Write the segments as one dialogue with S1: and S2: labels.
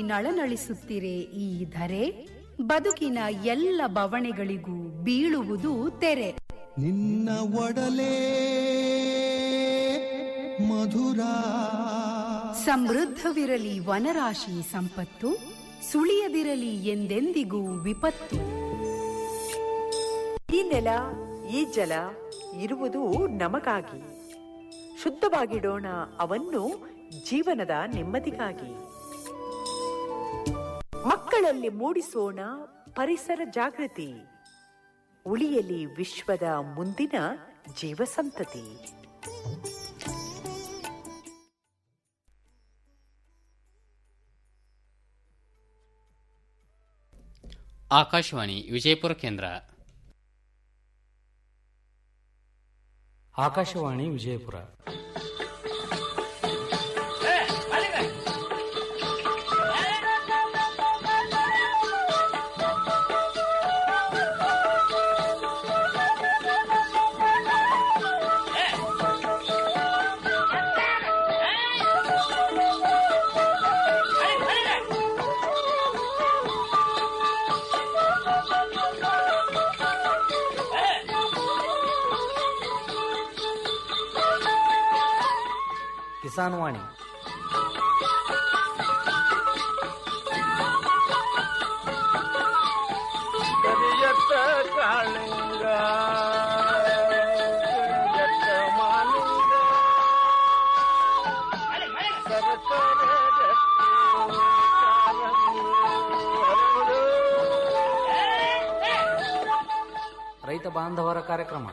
S1: ನಳನಳಿಸುತ್ತಿರೆ ಈ ಧರೆ ಬದುಕಿನ ಎಲ್ಲ ಬವಣೆಗಳಿಗೂ ಬೀಳುವುದು ತೆರೆ
S2: ನಿನ್ನ ಒಡಲೇ ಮಧುರ
S1: ಸಮೃದ್ಧವಿರಲಿ ವನರಾಶಿ ಸಂಪತ್ತು ಸುಳಿಯದಿರಲಿ ಎಂದೆಂದಿಗೂ ವಿಪತ್ತು
S3: ಈ ನೆಲ ಈ ಜಲ ಇರುವುದು ನಮಗಾಗಿ ಶುದ್ಧವಾಗಿಡೋಣ ಅವನ್ನು ಜೀವನದ ನೆಮ್ಮದಿಗಾಗಿ ಮಕ್ಕಳಲ್ಲಿ ಮೂಡಿಸೋಣ ಪರಿಸರ ಜಾಗೃತಿ ಉಳಿಯಲಿ ವಿಶ್ವದ ಮುಂದಿನ ಜೀವಸಂತತಿ
S4: ಆಕಾಶವಾಣಿ ವಿಜಯಪುರ ಕೇಂದ್ರ
S5: ಆಕಾಶವಾಣಿ ವಿಜಯಪುರ ಕಿಸಾನ್ ವಾಣಿ
S6: ಕರಿಯತ್ತ ಕಾಳಿಂಗ ಕರಿಯತ್ತ ಮಾಲಿಂಗ ಸರಸರ ರಟ್ಟಿ ಕಾರಂಗಿ ಹರಡು.
S5: ರೈತ ಬಾಂಧವರ ಕಾರ್ಯಕ್ರಮ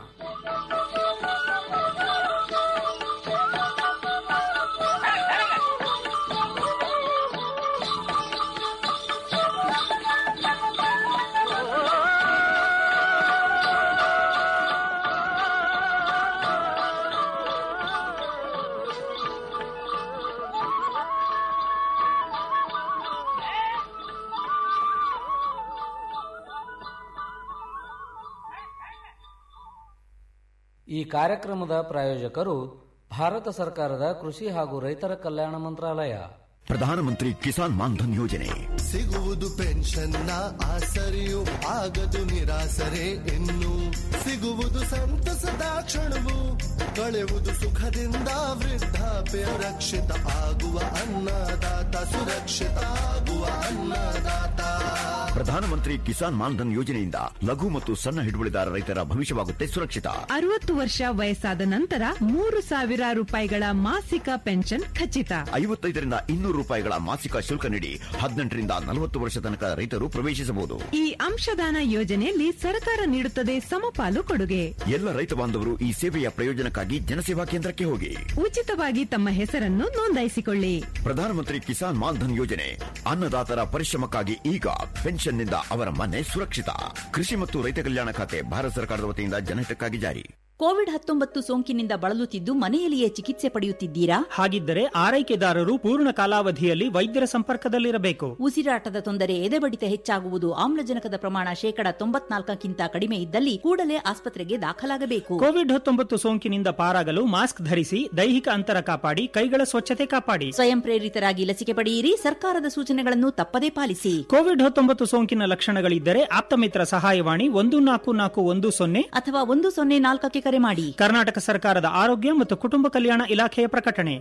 S5: ಈ ಕಾರ್ಯಕ್ರಮದ ಪ್ರಾಯೋಜಕರು ಭಾರತ ಸರ್ಕಾರದ ಕೃಷಿ ಹಾಗೂ ರೈತರ ಕಲ್ಯಾಣ ಮಂತ್ರಾಲಯ
S7: ಪ್ರಧಾನಮಂತ್ರಿ ಕಿಸಾನ್ ಮಾನ್ಧನ್ ಯೋಜನೆ
S2: ಸಿಗುವುದು ಪೆನ್ಷನ್ನ ಆಸರೆಯು ಆಗದು ನಿರಾಸರೆ ಇನ್ನು ಸಿಗುವುದು ಸಂತಸದ ಕ್ಷಣವು ಕಳೆಯುವುದು ಸುಖದಿಂದ ವೃದ್ಧಾಪ್ಯ ರಕ್ಷಿತ ಆಗುವ ಅನ್ನದಾತ ಸುರಕ್ಷಿತ ಆಗುವ ಅನ್ನದಾತ
S7: ಪ್ರಧಾನಮಂತ್ರಿ ಕಿಸಾನ್ ಮಾನ್ಧನ್ ಯೋಜನೆಯಿಂದ ಲಘು ಮತ್ತು ಸಣ್ಣ ಹಿಡುವಳಿದಾರ ರೈತರ ಭವಿಷ್ಯವಾಗುತ್ತೆ ಸುರಕ್ಷಿತ
S8: ಅರವತ್ತು ವರ್ಷ ವಯಸ್ಸಾದ ನಂತರ ಮೂರು ಸಾವಿರ ರೂಪಾಯಿಗಳ ಮಾಸಿಕ ಪೆನ್ಷನ್ ಖಚಿತ
S7: ಐವತ್ತೈದರಿಂದ ಇನ್ನೂರು ರೂಪಾಯಿಗಳ ಮಾಸಿಕ ಶುಲ್ಕ ನೀಡಿ ಹದಿನೆಂಟರಿಂದ ನಲವತ್ತು ವರ್ಷ ತನಕ ರೈತರು ಪ್ರವೇಶಿಸಬಹುದು
S8: ಈ ಅಂಶದಾನ ಯೋಜನೆಯಲ್ಲಿ ಸರ್ಕಾರ ನೀಡುತ್ತದೆ ಸಮಪಾಲು ಕೊಡುಗೆ
S7: ಎಲ್ಲ ರೈತ ಬಾಂಧವರು ಈ ಸೇವೆಯ ಪ್ರಯೋಜನಕ್ಕಾಗಿ ಜನಸೇವಾ ಕೇಂದ್ರಕ್ಕೆ ಹೋಗಿ
S8: ಉಚಿತವಾಗಿ ತಮ್ಮ ಹೆಸರನ್ನು ನೋಂದಾಯಿಸಿಕೊಳ್ಳಿ
S7: ಪ್ರಧಾನಮಂತ್ರಿ ಕಿಸಾನ್ ಮಾನ್ಧನ್ ಯೋಜನೆ ಅನ್ನದಾತರ ಪರಿಶ್ರಮಕ್ಕಾಗಿ ಈಗ ಪೆನ್ಷನ್ನಿಂದ ಅವರ ಮನೆ ಸುರಕ್ಷಿತ ಕೃಷಿ ಮತ್ತು ರೈತ ಕಲ್ಯಾಣ ಖಾತೆ ಭಾರತ ಸರ್ಕಾರದ ವತಿಯಿಂದ ಜನಹಿತಕ್ಕಾಗಿ ಜಾರಿ
S9: ಕೋವಿಡ್ ಹತ್ತೊಂಬತ್ತು ಸೋಂಕಿನಿಂದ ಬಳಲುತ್ತಿದ್ದು ಮನೆಯಲ್ಲಿಯೇ ಚಿಕಿತ್ಸೆ ಪಡೆಯುತ್ತಿದ್ದೀರಾ
S10: ಹಾಗಿದ್ದರೆ ಆರೈಕೆದಾರರು ಪೂರ್ಣ ಕಾಲಾವಧಿಯಲ್ಲಿ ವೈದ್ಯರ ಸಂಪರ್ಕದಲ್ಲಿರಬೇಕು
S9: ಉಸಿರಾಟದ ತೊಂದರೆ ಎದೆಬಡಿತ ಹೆಚ್ಚಾಗುವುದು ಆಮ್ಲಜನಕದ ಪ್ರಮಾಣ ಶೇಕಡ ತೊಂಬತ್ನಾಲ್ಕಕ್ಕಿಂತ ಕಡಿಮೆ ಇದ್ದಲ್ಲಿ ಕೂಡಲೇ ಆಸ್ಪತ್ರೆಗೆ ದಾಖಲಾಗಬೇಕು
S10: ಕೋವಿಡ್ ಹತ್ತೊಂಬತ್ತು ಸೋಂಕಿನಿಂದ ಪಾರಾಗಲು ಮಾಸ್ಕ್ ಧರಿಸಿ ದೈಹಿಕ ಅಂತರ ಕಾಪಾಡಿ ಕೈಗಳ ಸ್ವಚ್ಛತೆ ಕಾಪಾಡಿ
S9: ಸ್ವಯಂ ಪ್ರೇರಿತರಾಗಿ ಲಸಿಕೆ ಪಡೆಯಿರಿ ಸರ್ಕಾರದ ಸೂಚನೆಗಳನ್ನು ತಪ್ಪದೇ ಪಾಲಿಸಿ
S10: ಕೋವಿಡ್ ಹತ್ತೊಂಬತ್ತು ಸೋಂಕಿನ ಲಕ್ಷಣಗಳಿದ್ದರೆ ಆಪ್ತಮಿತ್ರ ಸಹಾಯವಾಣಿ ಒಂದು ನಾಲ್ಕು ನಾಲ್ಕು ಒಂದು ಸೊನ್ನೆ
S9: ಅಥವಾ ಒಂದು ಸೊನ್ನೆ ನಾಲ್ಕಕ್ಕೆ ಕರೆ ಮಾಡಿ
S10: ಕರ್ನಾಟಕ ಸರ್ಕಾರದ ಆರೋಗ್ಯ ಮತ್ತು ಕುಟುಂಬ ಕಲ್ಯಾಣ ಇಲಾಖೆಯ ಪ್ರಕಟಣೆ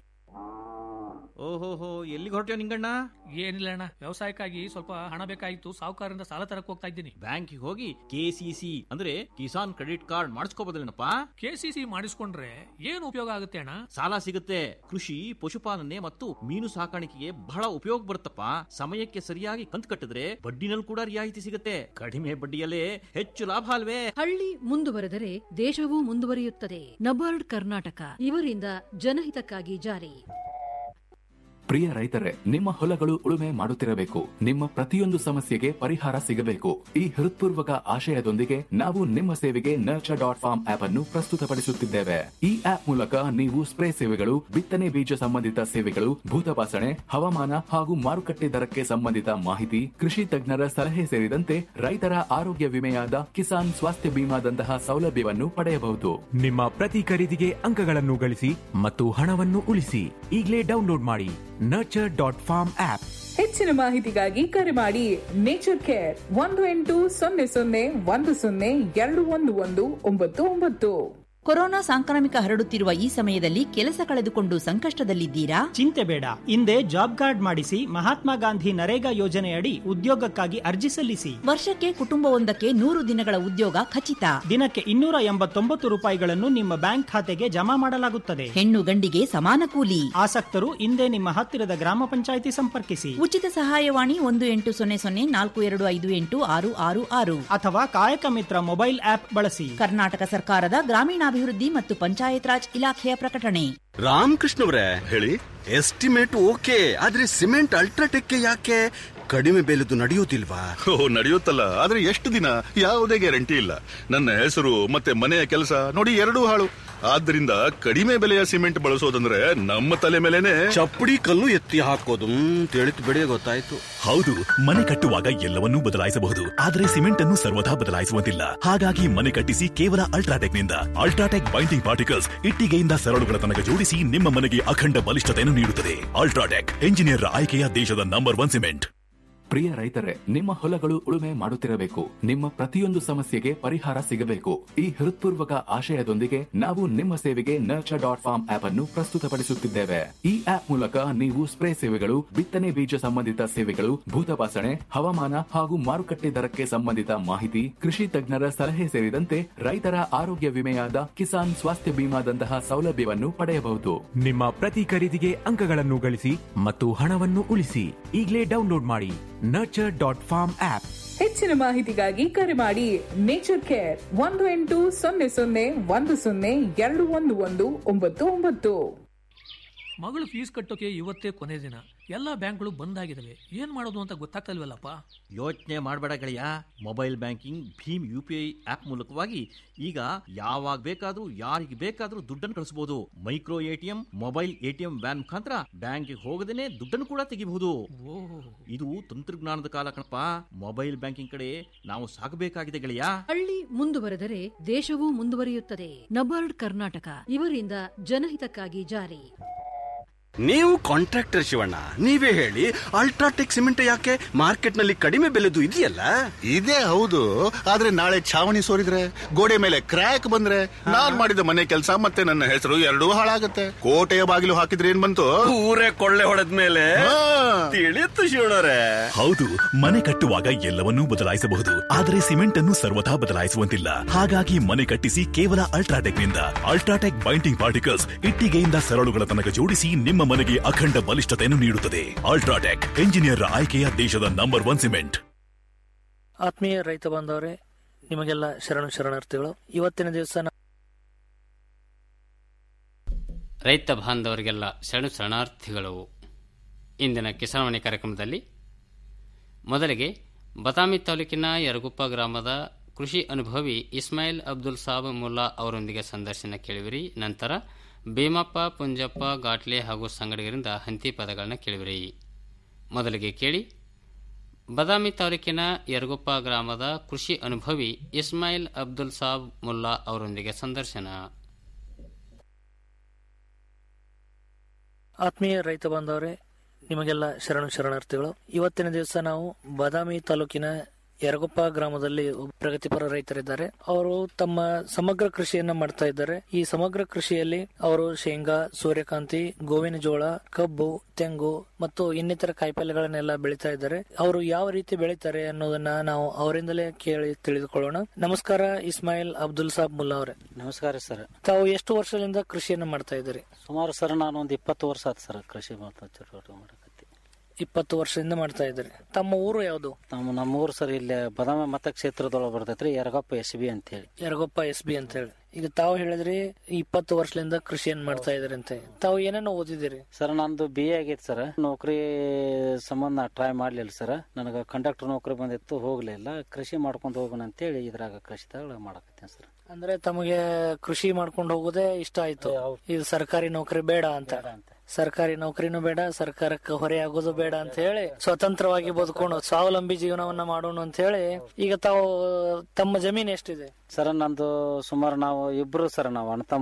S11: ಓಹೋಹೋ ಎಲ್ಲಿಗೆ ಹೊರಟ್ಯೋ ನಿಂಗಣ್ಣ
S12: ಏನಿಲ್ಲ ಅಣ್ಣ ವ್ಯವಸಾಯಕ್ಕಾಗಿ ಸ್ವಲ್ಪ ಹಣ ಬೇಕಾಗಿತ್ತು ಸಾಹುಕಾರರಿಂದ ಸಾಲ ತರಕ್ ಹೋಗ್ತಾ ಇದ್ದೀನಿ
S11: ಬ್ಯಾಂಕಿಗೆ ಹೋಗಿ ಕೆಸಿಸಿ ಅಂದ್ರೆ ಕಿಸಾನ್ ಕ್ರೆಡಿಟ್ ಕಾರ್ಡ್ ಮಾಡಿಸ್ಕೋಬೋದಿಲ್ಲನಪ್ಪ
S12: ಕೆಸಿಸಿ ಮಾಡಿಸ್ಕೊಂಡ್ರೆ ಏನು ಉಪಯೋಗ ಆಗುತ್ತೆ ಅಣ್ಣ
S11: ಸಾಲ ಸಿಗುತ್ತೆ ಕೃಷಿ ಪಶುಪಾಲನೆ ಮತ್ತು ಮೀನು ಸಾಕಾಣಿಕೆಗೆ ಬಹಳ ಉಪಯೋಗ ಬರುತ್ತಪ್ಪ ಸಮಯಕ್ಕೆ ಸರಿಯಾಗಿ ಕಂತು ಕಟ್ಟಿದ್ರೆ ಬಡ್ಡಿನಲ್ಲಿ ಕೂಡ ರಿಯಾಯಿತಿ ಸಿಗುತ್ತೆ ಕಡಿಮೆ ಬಡ್ಡಿಯಲ್ಲೇ ಹೆಚ್ಚು ಲಾಭ ಅಲ್ವೇ
S13: ಹಳ್ಳಿ ಮುಂದುವರೆದರೆ ದೇಶವೂ ಮುಂದುವರಿಯುತ್ತದೆ ನಬಾರ್ಡ್ ಕರ್ನಾಟಕ ಇವರಿಂದ ಜನಹಿತಕ್ಕಾಗಿ ಜಾರಿ
S14: ಪ್ರಿಯ ರೈತರೇ ನಿಮ್ಮ ಹೊಲಗಳು ಉಳುಮೆ ಮಾಡುತ್ತಿರಬೇಕು ನಿಮ್ಮ ಪ್ರತಿಯೊಂದು ಸಮಸ್ಯೆಗೆ ಪರಿಹಾರ ಸಿಗಬೇಕು ಈ ಹೃತ್ಪೂರ್ವಕ ಆಶಯದೊಂದಿಗೆ ನಾವು ನಿಮ್ಮ ಸೇವೆಗೆ ನರ್ಚರ್ ಡಾಟ್ ಫಾರ್ಮ್ ಆಪ್ ಅನ್ನು ಪ್ರಸ್ತುತಪಡಿಸುತ್ತಿದ್ದೇವೆ ಈ ಆಪ್ ಮೂಲಕ ನೀವು ಸ್ಪ್ರೇ ಸೇವೆಗಳು ಬಿತ್ತನೆ ಬೀಜ ಸಂಬಂಧಿತ ಸೇವೆಗಳು ಭೂತಪಾಸಣೆ ಹವಾಮಾನ ಹಾಗೂ ಮಾರುಕಟ್ಟೆ ದರಕ್ಕೆ ಸಂಬಂಧಿತ ಮಾಹಿತಿ ಕೃಷಿ ತಜ್ಞರ ಸಲಹೆ ಸೇರಿದಂತೆ ರೈತರ ಆರೋಗ್ಯ ವಿಮೆಯಾದ ಕಿಸಾನ್ ಸ್ವಾಸ್ಥ್ಯ ಬಿಮಾದಂತಹ ಸೌಲಭ್ಯವನ್ನು ಪಡೆಯಬಹುದು
S15: ನಿಮ್ಮ ಪ್ರತಿ ಖರೀದಿಗೆ ಅಂಕಗಳನ್ನು ಗಳಿಸಿ ಮತ್ತು ಹಣವನ್ನು ಉಳಿಸಿ ಈಗಲೇ ಡೌನ್ಲೋಡ್ ಮಾಡಿ ನರ್ಚರ್ ಡಾಟ್ ಫಾರ್ಮ್ ಆಪ್
S16: ಹೆಚ್ಚಿನ ಮಾಹಿತಿಗಾಗಿ ಕರೆ ಮಾಡಿ ನೇಚರ್ ಕೇರ್ ಒಂದು ಎಂಟು ಸೊನ್ನೆ ಸೊನ್ನೆ ಒಂದು ಸೊನ್ನೆ ಎರಡು ಒಂದು ಒಂದು ಒಂಬತ್ತು ಒಂಬತ್ತು
S9: ಕೊರೋನಾ ಸಾಂಕ್ರಾಮಿಕ ಹರಡುತ್ತಿರುವ ಈ ಸಮಯದಲ್ಲಿ ಕೆಲಸ ಕಳೆದುಕೊಂಡು ಸಂಕಷ್ಟದಲ್ಲಿದ್ದೀರಾ
S10: ಚಿಂತೆ ಬೇಡ ಹಿಂದೆ ಜಾಬ್ ಕಾರ್ಡ್ ಮಾಡಿಸಿ ಮಹಾತ್ಮ ಗಾಂಧಿ ನರೇಗಾ ಯೋಜನೆಯಡಿ ಉದ್ಯೋಗಕ್ಕಾಗಿ ಅರ್ಜಿ ಸಲ್ಲಿಸಿ
S9: ವರ್ಷಕ್ಕೆ ಕುಟುಂಬವೊಂದಕ್ಕೆ ನೂರು ದಿನಗಳ ಉದ್ಯೋಗ ಖಚಿತ
S10: ದಿನಕ್ಕೆ ಇನ್ನೂರ ಎಂಬತ್ತೊಂಬತ್ತು ರೂಪಾಯಿಗಳನ್ನು ನಿಮ್ಮ ಬ್ಯಾಂಕ್ ಖಾತೆಗೆ ಜಮಾ ಮಾಡಲಾಗುತ್ತದೆ
S9: ಹೆಣ್ಣು ಗಂಡಿಗೆ ಸಮಾನ ಕೂಲಿ
S10: ಆಸಕ್ತರು ಹಿಂದೆ ನಿಮ್ಮ ಹತ್ತಿರದ ಗ್ರಾಮ ಪಂಚಾಯಿತಿ ಸಂಪರ್ಕಿಸಿ
S9: ಉಚಿತ ಸಹಾಯವಾಣಿ ಒಂದು ಎಂಟು ಸೊನ್ನೆ ಸೊನ್ನೆ ನಾಲ್ಕು ಎರಡು ಐದು ಎಂಟು ಆರು ಆರು ಆರು
S10: ಅಥವಾ ಕಾಯಕ ಮಿತ್ರ ಮೊಬೈಲ್ ಆಪ್ ಬಳಸಿ
S9: ಕರ್ನಾಟಕ ಸರ್ಕಾರದ ಗ್ರಾಮೀಣಾಭಿವೃದ್ಧಿ ಮತ್ತು ಪಂಚಾಯತ್ ರಾಜ್ ಇಲಾಖೆಯ ಪ್ರಕಟಣೆ
S17: ರಾಮಕೃಷ್ಣವ್ರೆ ಹೇಳಿ ಎಸ್ಟಿಮೇಟ್ ಓಕೆ ಆದ್ರೆ ಸಿಮೆಂಟ್ ಅಲ್ಟ್ರಾಟೆಕ್ ಯಾಕೆ ಕಡಿಮೆ ಬೆಲೆದು ನಡೆಯುವುದಿಲ್ವಾ
S18: ಓ ನಡೆಯುತ್ತಲ್ಲ ಆದ್ರೆ ಎಷ್ಟು ದಿನ ಯಾವುದೇ ಗ್ಯಾರಂಟಿ ಇಲ್ಲ ನನ್ನ ಹೆಸರು ಮತ್ತೆ ಮನೆಯ ಕೆಲಸ ನೋಡಿ ಎರಡೂ ಹಾಳು ಆದ್ದರಿಂದ ಕಡಿಮೆ ಬೆಲೆಯ ಸಿಮೆಂಟ್ ಬಳಸೋದಂದ್ರೆ ನಮ್ಮ ತಲೆ ಮೇಲೆನೆ
S17: ಚಪ್ಪಡಿ ಕಲ್ಲು ಎತ್ತಿ ಹಾಕೋದು ತಿಳಿತು ಬಿಡಿ ಗೊತ್ತಾಯ್ತು
S19: ಹೌದು ಮನೆ ಕಟ್ಟುವಾಗ ಎಲ್ಲವನ್ನೂ ಬದಲಾಯಿಸಬಹುದು ಆದರೆ ಸಿಮೆಂಟ್ ಅನ್ನು ಸರ್ವದಾ ಬದಲಾಯಿಸುವಂತಿಲ್ಲ ಹಾಗಾಗಿ ಮನೆ ಕಟ್ಟಿಸಿ ಕೇವಲ ಅಲ್ಟ್ರಾಟೆಕ್ ನಿಂದ ಅಲ್ಟ್ರಾಟೆಕ್ ಬೈಂಡಿಂಗ್ ಪಾರ್ಟಿಕಲ್ಸ್ ಇಟ್ಟಿಗೆಯಿಂದ ಸರಳುಗಳ ತನಕ ಜೋಡಿಸಿ ನಿಮ್ಮ ಮನೆಗೆ ಅಖಂಡ ಬಲಿಷ್ಠತೆಯನ್ನು ನೀಡುತ್ತದೆ ಅಲ್ಟ್ರಾಟೆಕ್ ಎಂಜಿನಿಯರ್ ಆಯ್ಕೆಯ ದೇಶದ ನಂಬರ್ ಒನ್ ಸಿಮೆಂಟ್
S14: ಪ್ರಿಯ ರೈತರೇ ನಿಮ್ಮ ಹೊಲಗಳು ಉಳುಮೆ ಮಾಡುತ್ತಿರಬೇಕು ನಿಮ್ಮ ಪ್ರತಿಯೊಂದು ಸಮಸ್ಯೆಗೆ ಪರಿಹಾರ ಸಿಗಬೇಕು ಈ ಹೃತ್ಪೂರ್ವಕ ಆಶಯದೊಂದಿಗೆ ನಾವು ನಿಮ್ಮ ಸೇವೆಗೆ ನರ್ಚರ್ ಡಾಟ್ ಫಾರ್ಮ್ ಆಪ್ ಅನ್ನು ಪ್ರಸ್ತುತಪಡಿಸುತ್ತಿದ್ದೇವೆ ಈ ಆಪ್ ಮೂಲಕ ನೀವು ಸ್ಪ್ರೇ ಸೇವೆಗಳು ಬಿತ್ತನೆ ಬೀಜ ಸಂಬಂಧಿತ ಸೇವೆಗಳು ಭೂತಪಾಸಣೆ ಹವಾಮಾನ ಹಾಗೂ ಮಾರುಕಟ್ಟೆ ದರಕ್ಕೆ ಸಂಬಂಧಿತ ಮಾಹಿತಿ ಕೃಷಿ ತಜ್ಞರ ಸಲಹೆ ಸೇರಿದಂತೆ ರೈತರ ಆರೋಗ್ಯ ವಿಮೆಯಾದ ಕಿಸಾನ್ ಸ್ವಾಸ್ಥ್ಯ ಬಿಮಾದಂತಹ ಸೌಲಭ್ಯವನ್ನು ಪಡೆಯಬಹುದು
S15: ನಿಮ್ಮ ಪ್ರತಿ ಖರೀದಿಗೆ ಅಂಕಗಳನ್ನು ಗಳಿಸಿ ಮತ್ತು ಹಣವನ್ನು ಉಳಿಸಿ ಈಗಲೇ ಡೌನ್ಲೋಡ್ ಮಾಡಿ ನರ್ಚರ್ ಡಾಟ್ ಫಾರ್ಮ್ ಆಪ್
S16: ಹೆಚ್ಚಿನ ಮಾಹಿತಿಗಾಗಿ ಕರೆ ಮಾಡಿ ನೇಚರ್ ಕೇರ್ ಒಂದು ಎಂಟು ಸೊನ್ನೆ ಸೊನ್ನೆ ಒಂದು ಸೊನ್ನೆ ಎರಡು ಒಂದು ಒಂದು ಒಂಬತ್ತು ಒಂಬತ್ತು
S12: ಮಗಳು ಫೀಸ್ ಕಟ್ಟೋಕೆ ಇವತ್ತೇ ಕೊನೆ ದಿನ ಎಲ್ಲಾ ಬ್ಯಾಂಕ್ಗಳು ಬಂದ್ ಆಗಿದಾವೆ ಏನ್ ಮಾಡೋದು ಅಂತ ಗೊತ್ತಾಗ್ತಲ್ವಲ್ಲಪ್ಪ
S11: ಯೋಚನೆ ಮಾಡಬೇಡ ಗೆಳೆಯ ಮೊಬೈಲ್ ಬ್ಯಾಂಕಿಂಗ್ ಭೀಮ್ ಯು ಪಿ ಐ ಆಪ್ ಮೂಲಕವಾಗಿ ಈಗ ಯಾವಾಗ ಬೇಕಾದ್ರೂ ಯಾರಿಗೆ ಬೇಕಾದ್ರೂ ದುಡ್ಡನ್ನು ಕಳಿಸಬಹುದು micro ATM mobile ATM van ಮುಖಾಂತರ ಬ್ಯಾಂಕ್ಗೆ ಹೋಗದೇನೆ ದುಡ್ಡನ್ನು ಕೂಡ ತೆಗಿಬಹುದು ಇದು ತಂತ್ರಜ್ಞಾನದ ಕಾಲ ಕಣಪ್ಪ ಮೊಬೈಲ್ ಬ್ಯಾಂಕಿಂಗ್ ಕಡೆ ನಾವು ಸಾಗಬೇಕಾಗಿದೆ ಗೆಳೆಯ
S13: ಹಳ್ಳಿ ಮುಂದುವರೆದರೆ ದೇಶವೂ ಮುಂದುವರಿಯುತ್ತದೆ ನಬಾರ್ಡ್ ಕರ್ನಾಟಕ ಇವರಿಂದ ಜನಹಿತಕ್ಕಾಗಿ ಜಾರಿ
S17: ನೀವು ಕಾಂಟ್ರಾಕ್ಟರ್ ಶಿವಣ್ಣ ನೀವೇ ಹೇಳಿ ಅಲ್ಟ್ರಾಟೆಕ್ ಸಿಮೆಂಟ್ ಯಾಕೆ ಮಾರ್ಕೆಟ್ ನಲ್ಲಿ ಕಡಿಮೆ ಬೆಲೆದು ಇದೆಯಲ್ಲ
S18: ಇದೇ ಹೌದು ಆದ್ರೆ ನಾಳೆ ಛಾವಣಿ ಸೋರಿದ್ರೆ ಗೋಡೆ ಮೇಲೆ ಕ್ರ್ಯಾಕ್ ಬಂದ್ರೆ ನಾನ್ ಮಾಡಿದ ಮನೆ ಕೆಲಸ ಮತ್ತೆ ನನ್ನ ಹೆಸರು ಎರಡೂ ಹಾಳಾಗತ್ತೆ ಕೋಟೆಯ ಬಾಗಿಲು ಹಾಕಿದ್ರೆ ಏನ್ ಬಂತು
S17: ಊರೇ ಕೊಳ್ಳೆ ಹೊಡೆದ ಮೇಲೆ ತಿಳಿತು ಶಿವಣ್ಣರೇ
S19: ಹೌದು ಮನೆ ಕಟ್ಟುವಾಗ ಎಲ್ಲವನ್ನೂ ಬದಲಾಯಿಸಬಹುದು ಆದರೆ ಸಿಮೆಂಟ್ ಅನ್ನು ಸರ್ವದಾ ಬದಲಾಯಿಸುವಂತಿಲ್ಲ ಹಾಗಾಗಿ ಮನೆ ಕಟ್ಟಿಸಿ ಕೇವಲ ಅಲ್ಟ್ರಾಟೆಕ್ ನಿಂದ ಅಲ್ಟ್ರಾಟೆಕ್ ಬೈಂಡಿಂಗ್ ಪಾರ್ಟಿಕಲ್ಸ್ ಇಟ್ಟಿಗೆಯಿಂದ ಸರಳುಗಳ ತನಕ ಜೋಡಿಸಿ ನಿಮ್ಮ ಮನೆಗೆ ಅಖಂಡ ಬಲಿಷ್ಠತೆಯನ್ನು ನೀಡುತ್ತದೆ ಅಲ್ಟ್ರಾಟೆಕ್ ಎಂಜಿನಿಯರ್ ಆಯ್ಕೆಯ ದೇಶದ ನಂಬರ್ ಒನ್ ಸಿಮೆಂಟ್
S20: ಆತ್ಮೀಯ ರೈತ ಬಾಂಧವರೇ ನಿಮಗೆಲ್ಲ ಶರಣು ಶರಣಾರ್ಥಿಗಳು ಇವತ್ತಿನ ದಿವಸ ನಾ-
S4: ರೈತ ಬಾಂಧವರಿಗೆಲ್ಲ ಶರಣು ಶರಣಾರ್ಥಿಗಳು ಇಂದಿನ ಕಿಸಾನ್ವಾಣಿ ಕಾರ್ಯಕ್ರಮದಲ್ಲಿ ಮೊದಲಿಗೆ ಬದಾಮಿ ತಾಲೂಕಿನ ಯರಗುಪ್ಪ ಗ್ರಾಮದ ಕೃಷಿ ಅನುಭವಿ ಇಸ್ಮಾಯಿಲ್ ಅಬ್ದುಲ್ ಸಾಬ್ ಮುಲ್ಲಾ ಅವರೊಂದಿಗೆ ಸಂದರ್ಶನ ಕೇಳಿವಿರಿ ನಂತರ ಭೀಮಪ್ಪ ಪುಂಜಪ್ಪ ಗಾಟ್ಲೆ ಹಾಗೂ ಸಂಗಡಿಗರಿಂದ ಹಂತಿ ಪದಗಳನ್ನ ಕೇಳಿವಿರಿ ಮೊದಲಿಗೆ ಕೇಳಿ ಬದಾಮಿ ತಾಲೂಕಿನ ಯರಗುಪ್ಪ ಗ್ರಾಮದ ಕೃಷಿ ಅನುಭವಿ ಇಸ್ಮಾಯಿಲ್ ಅಬ್ದುಲ್ ಸಾಬ್ ಮುಲ್ಲಾ ಅವರೊಂದಿಗೆ ಸಂದರ್ಶನ
S20: ಆತ್ಮೀಯ ರೈತ ಬಾಂಧವರೇ ನಿಮಗೆಲ್ಲ ಶರಣು ಶರಣಾರ್ಥಿಗಳು ಇವತ್ತಿನ ದಿವಸ ನಾವು ಬಾದಾಮಿ ತಾಲೂಕಿನ ಯರಗೊಪ್ಪ ಗ್ರಾಮದಲ್ಲಿ ಒಬ್ಬ ಪ್ರಗತಿಪರ ರೈತರಿದ್ದಾರೆ ಅವರು ತಮ್ಮ ಸಮಗ್ರ ಕೃಷಿಯನ್ನ ಮಾಡ್ತಾ ಇದ್ದಾರೆ ಈ ಸಮಗ್ರ ಕೃಷಿಯಲ್ಲಿ ಅವರು ಶೇಂಗಾ ಸೂರ್ಯಕಾಂತಿ ಗೋವಿನ ಜೋಳ ಕಬ್ಬು ತೆಂಗು ಮತ್ತು ಇನ್ನಿತರ ಕಾಯಿಪಲ್ಯಗಳನ್ನೆಲ್ಲ ಬೆಳೀತಾ ಇದ್ದಾರೆ ಅವರು ಯಾವ ರೀತಿ ಬೆಳೀತಾರೆ ಅನ್ನೋದನ್ನ ನಾವು ಅವರಿಂದಲೇ ಕೇಳಿ ತಿಳಿದುಕೊಳ್ಳೋಣ ನಮಸ್ಕಾರ ಇಸ್ಮಾಯಿಲ್ ಅಬ್ದುಲ್ ಸಾಬ್ ಮುಲ್ಲಾ ಅವರೇ
S21: ನಮಸ್ಕಾರ ಸರ್
S20: ತಾವು ಎಷ್ಟು ವರ್ಷದಿಂದ ಕೃಷಿಯನ್ನ ಮಾಡ್ತಾ ಇದ್ದೀರಿ
S21: ಸುಮಾರು ಸರ್ ನಾನು ಒಂದು ಇಪ್ಪತ್ತು ವರ್ಷ ಆಯ್ತು ಸರ್ ಕೃಷಿ ಮಾಡ್ತಾ ಚಟುವಟಿಕೆ ಮಾಡಕತ್ತಿ
S20: ಇಪ್ಪತ್ತು ವರ್ಷದಿಂದ ಮಾಡ್ತಾ ಇದ್ದೀರಿ ತಮ್ಮ ಊರು ಯಾವುದು
S21: ನಮ್ಮ ನಮ್ಮ ಊರು ಸರ್ ಇಲ್ಲಿ ಬದಾಮಿ ಮತಕ್ಷೇತ್ರದೊಳಗೆ ಬರ್ತೈತ್ರಿ ಯರಗಪ್ಪ ಎಸ್ ಬಿ ಅಂತೇಳಿ
S20: ಯರಗೊಪ್ಪ ಎಸ್ ಬಿ ಅಂತ ಹೇಳಿ ಈಗ ತಾವು ಹೇಳಿದ್ರಿ ಇಪ್ಪತ್ತು ವರ್ಷದಿಂದ ಕೃಷಿಯನ್ನ ಮಾಡ್ತಾ ಇದ್ರಿ ಅಂತ ತಾವು ಏನೇನೋ ಓದಿದಿರಿ
S21: ಸರ್ ನಂದು ಬಿ ಎ ಆಗೈತೆ ಸರ್ ನೌಕರಿ ಸಂಬಂಧ ನಾ ಟ್ರೈ ಮಾಡ್ಲಿಲ್ಲ ಸರ್ ನನಗೆ ಕಂಡಕ್ಟರ್ ನೌಕರಿ ಬಂದಿತ್ತು ಹೋಗ್ಲಿಲ್ಲ ಕೃಷಿ ಮಾಡ್ಕೊಂಡು ಹೋಗೋಣ ಅಂತೇಳಿ ಇದ್ರಾಗ ಕೃಷಿದಾಗ ಮಾಡಕತ್ತೇನೆ ಸರ್
S20: ಅಂದ್ರೆ ತಮಗೆ ಕೃಷಿ ಮಾಡ್ಕೊಂಡು ಹೋಗೋದೇ ಇಷ್ಟ ಆಯ್ತು ಇದು ಸರ್ಕಾರಿ ನೌಕರಿ ಬೇಡ ಅಂತ ಸರ್ಕಾರಿ ನೌಕರಿನೂ ಬೇಡ ಸರ್ಕಾರಕ್ಕೆ ಹೊರೆ ಆಗೋದು ಬೇಡ ಅಂತ ಹೇಳಿ ಸ್ವತಂತ್ರವಾಗಿ ಬದುಕೊಂಡು ಸ್ವಾವಲಂಬಿ ಜೀವನವನ್ನ ಮಾಡೋಣ ಅಂತ ಹೇಳಿ ಈಗ ತಾವು ತಮ್ಮ ಜಮೀನ್ ಎಷ್ಟಿದೆ
S21: ಸರ್ ನಂದು ಸುಮಾರು ನಾವು ಇಬ್ರು ಸರ್ ನಾವು ಅಣ್ಣ ತಮ್ಮರು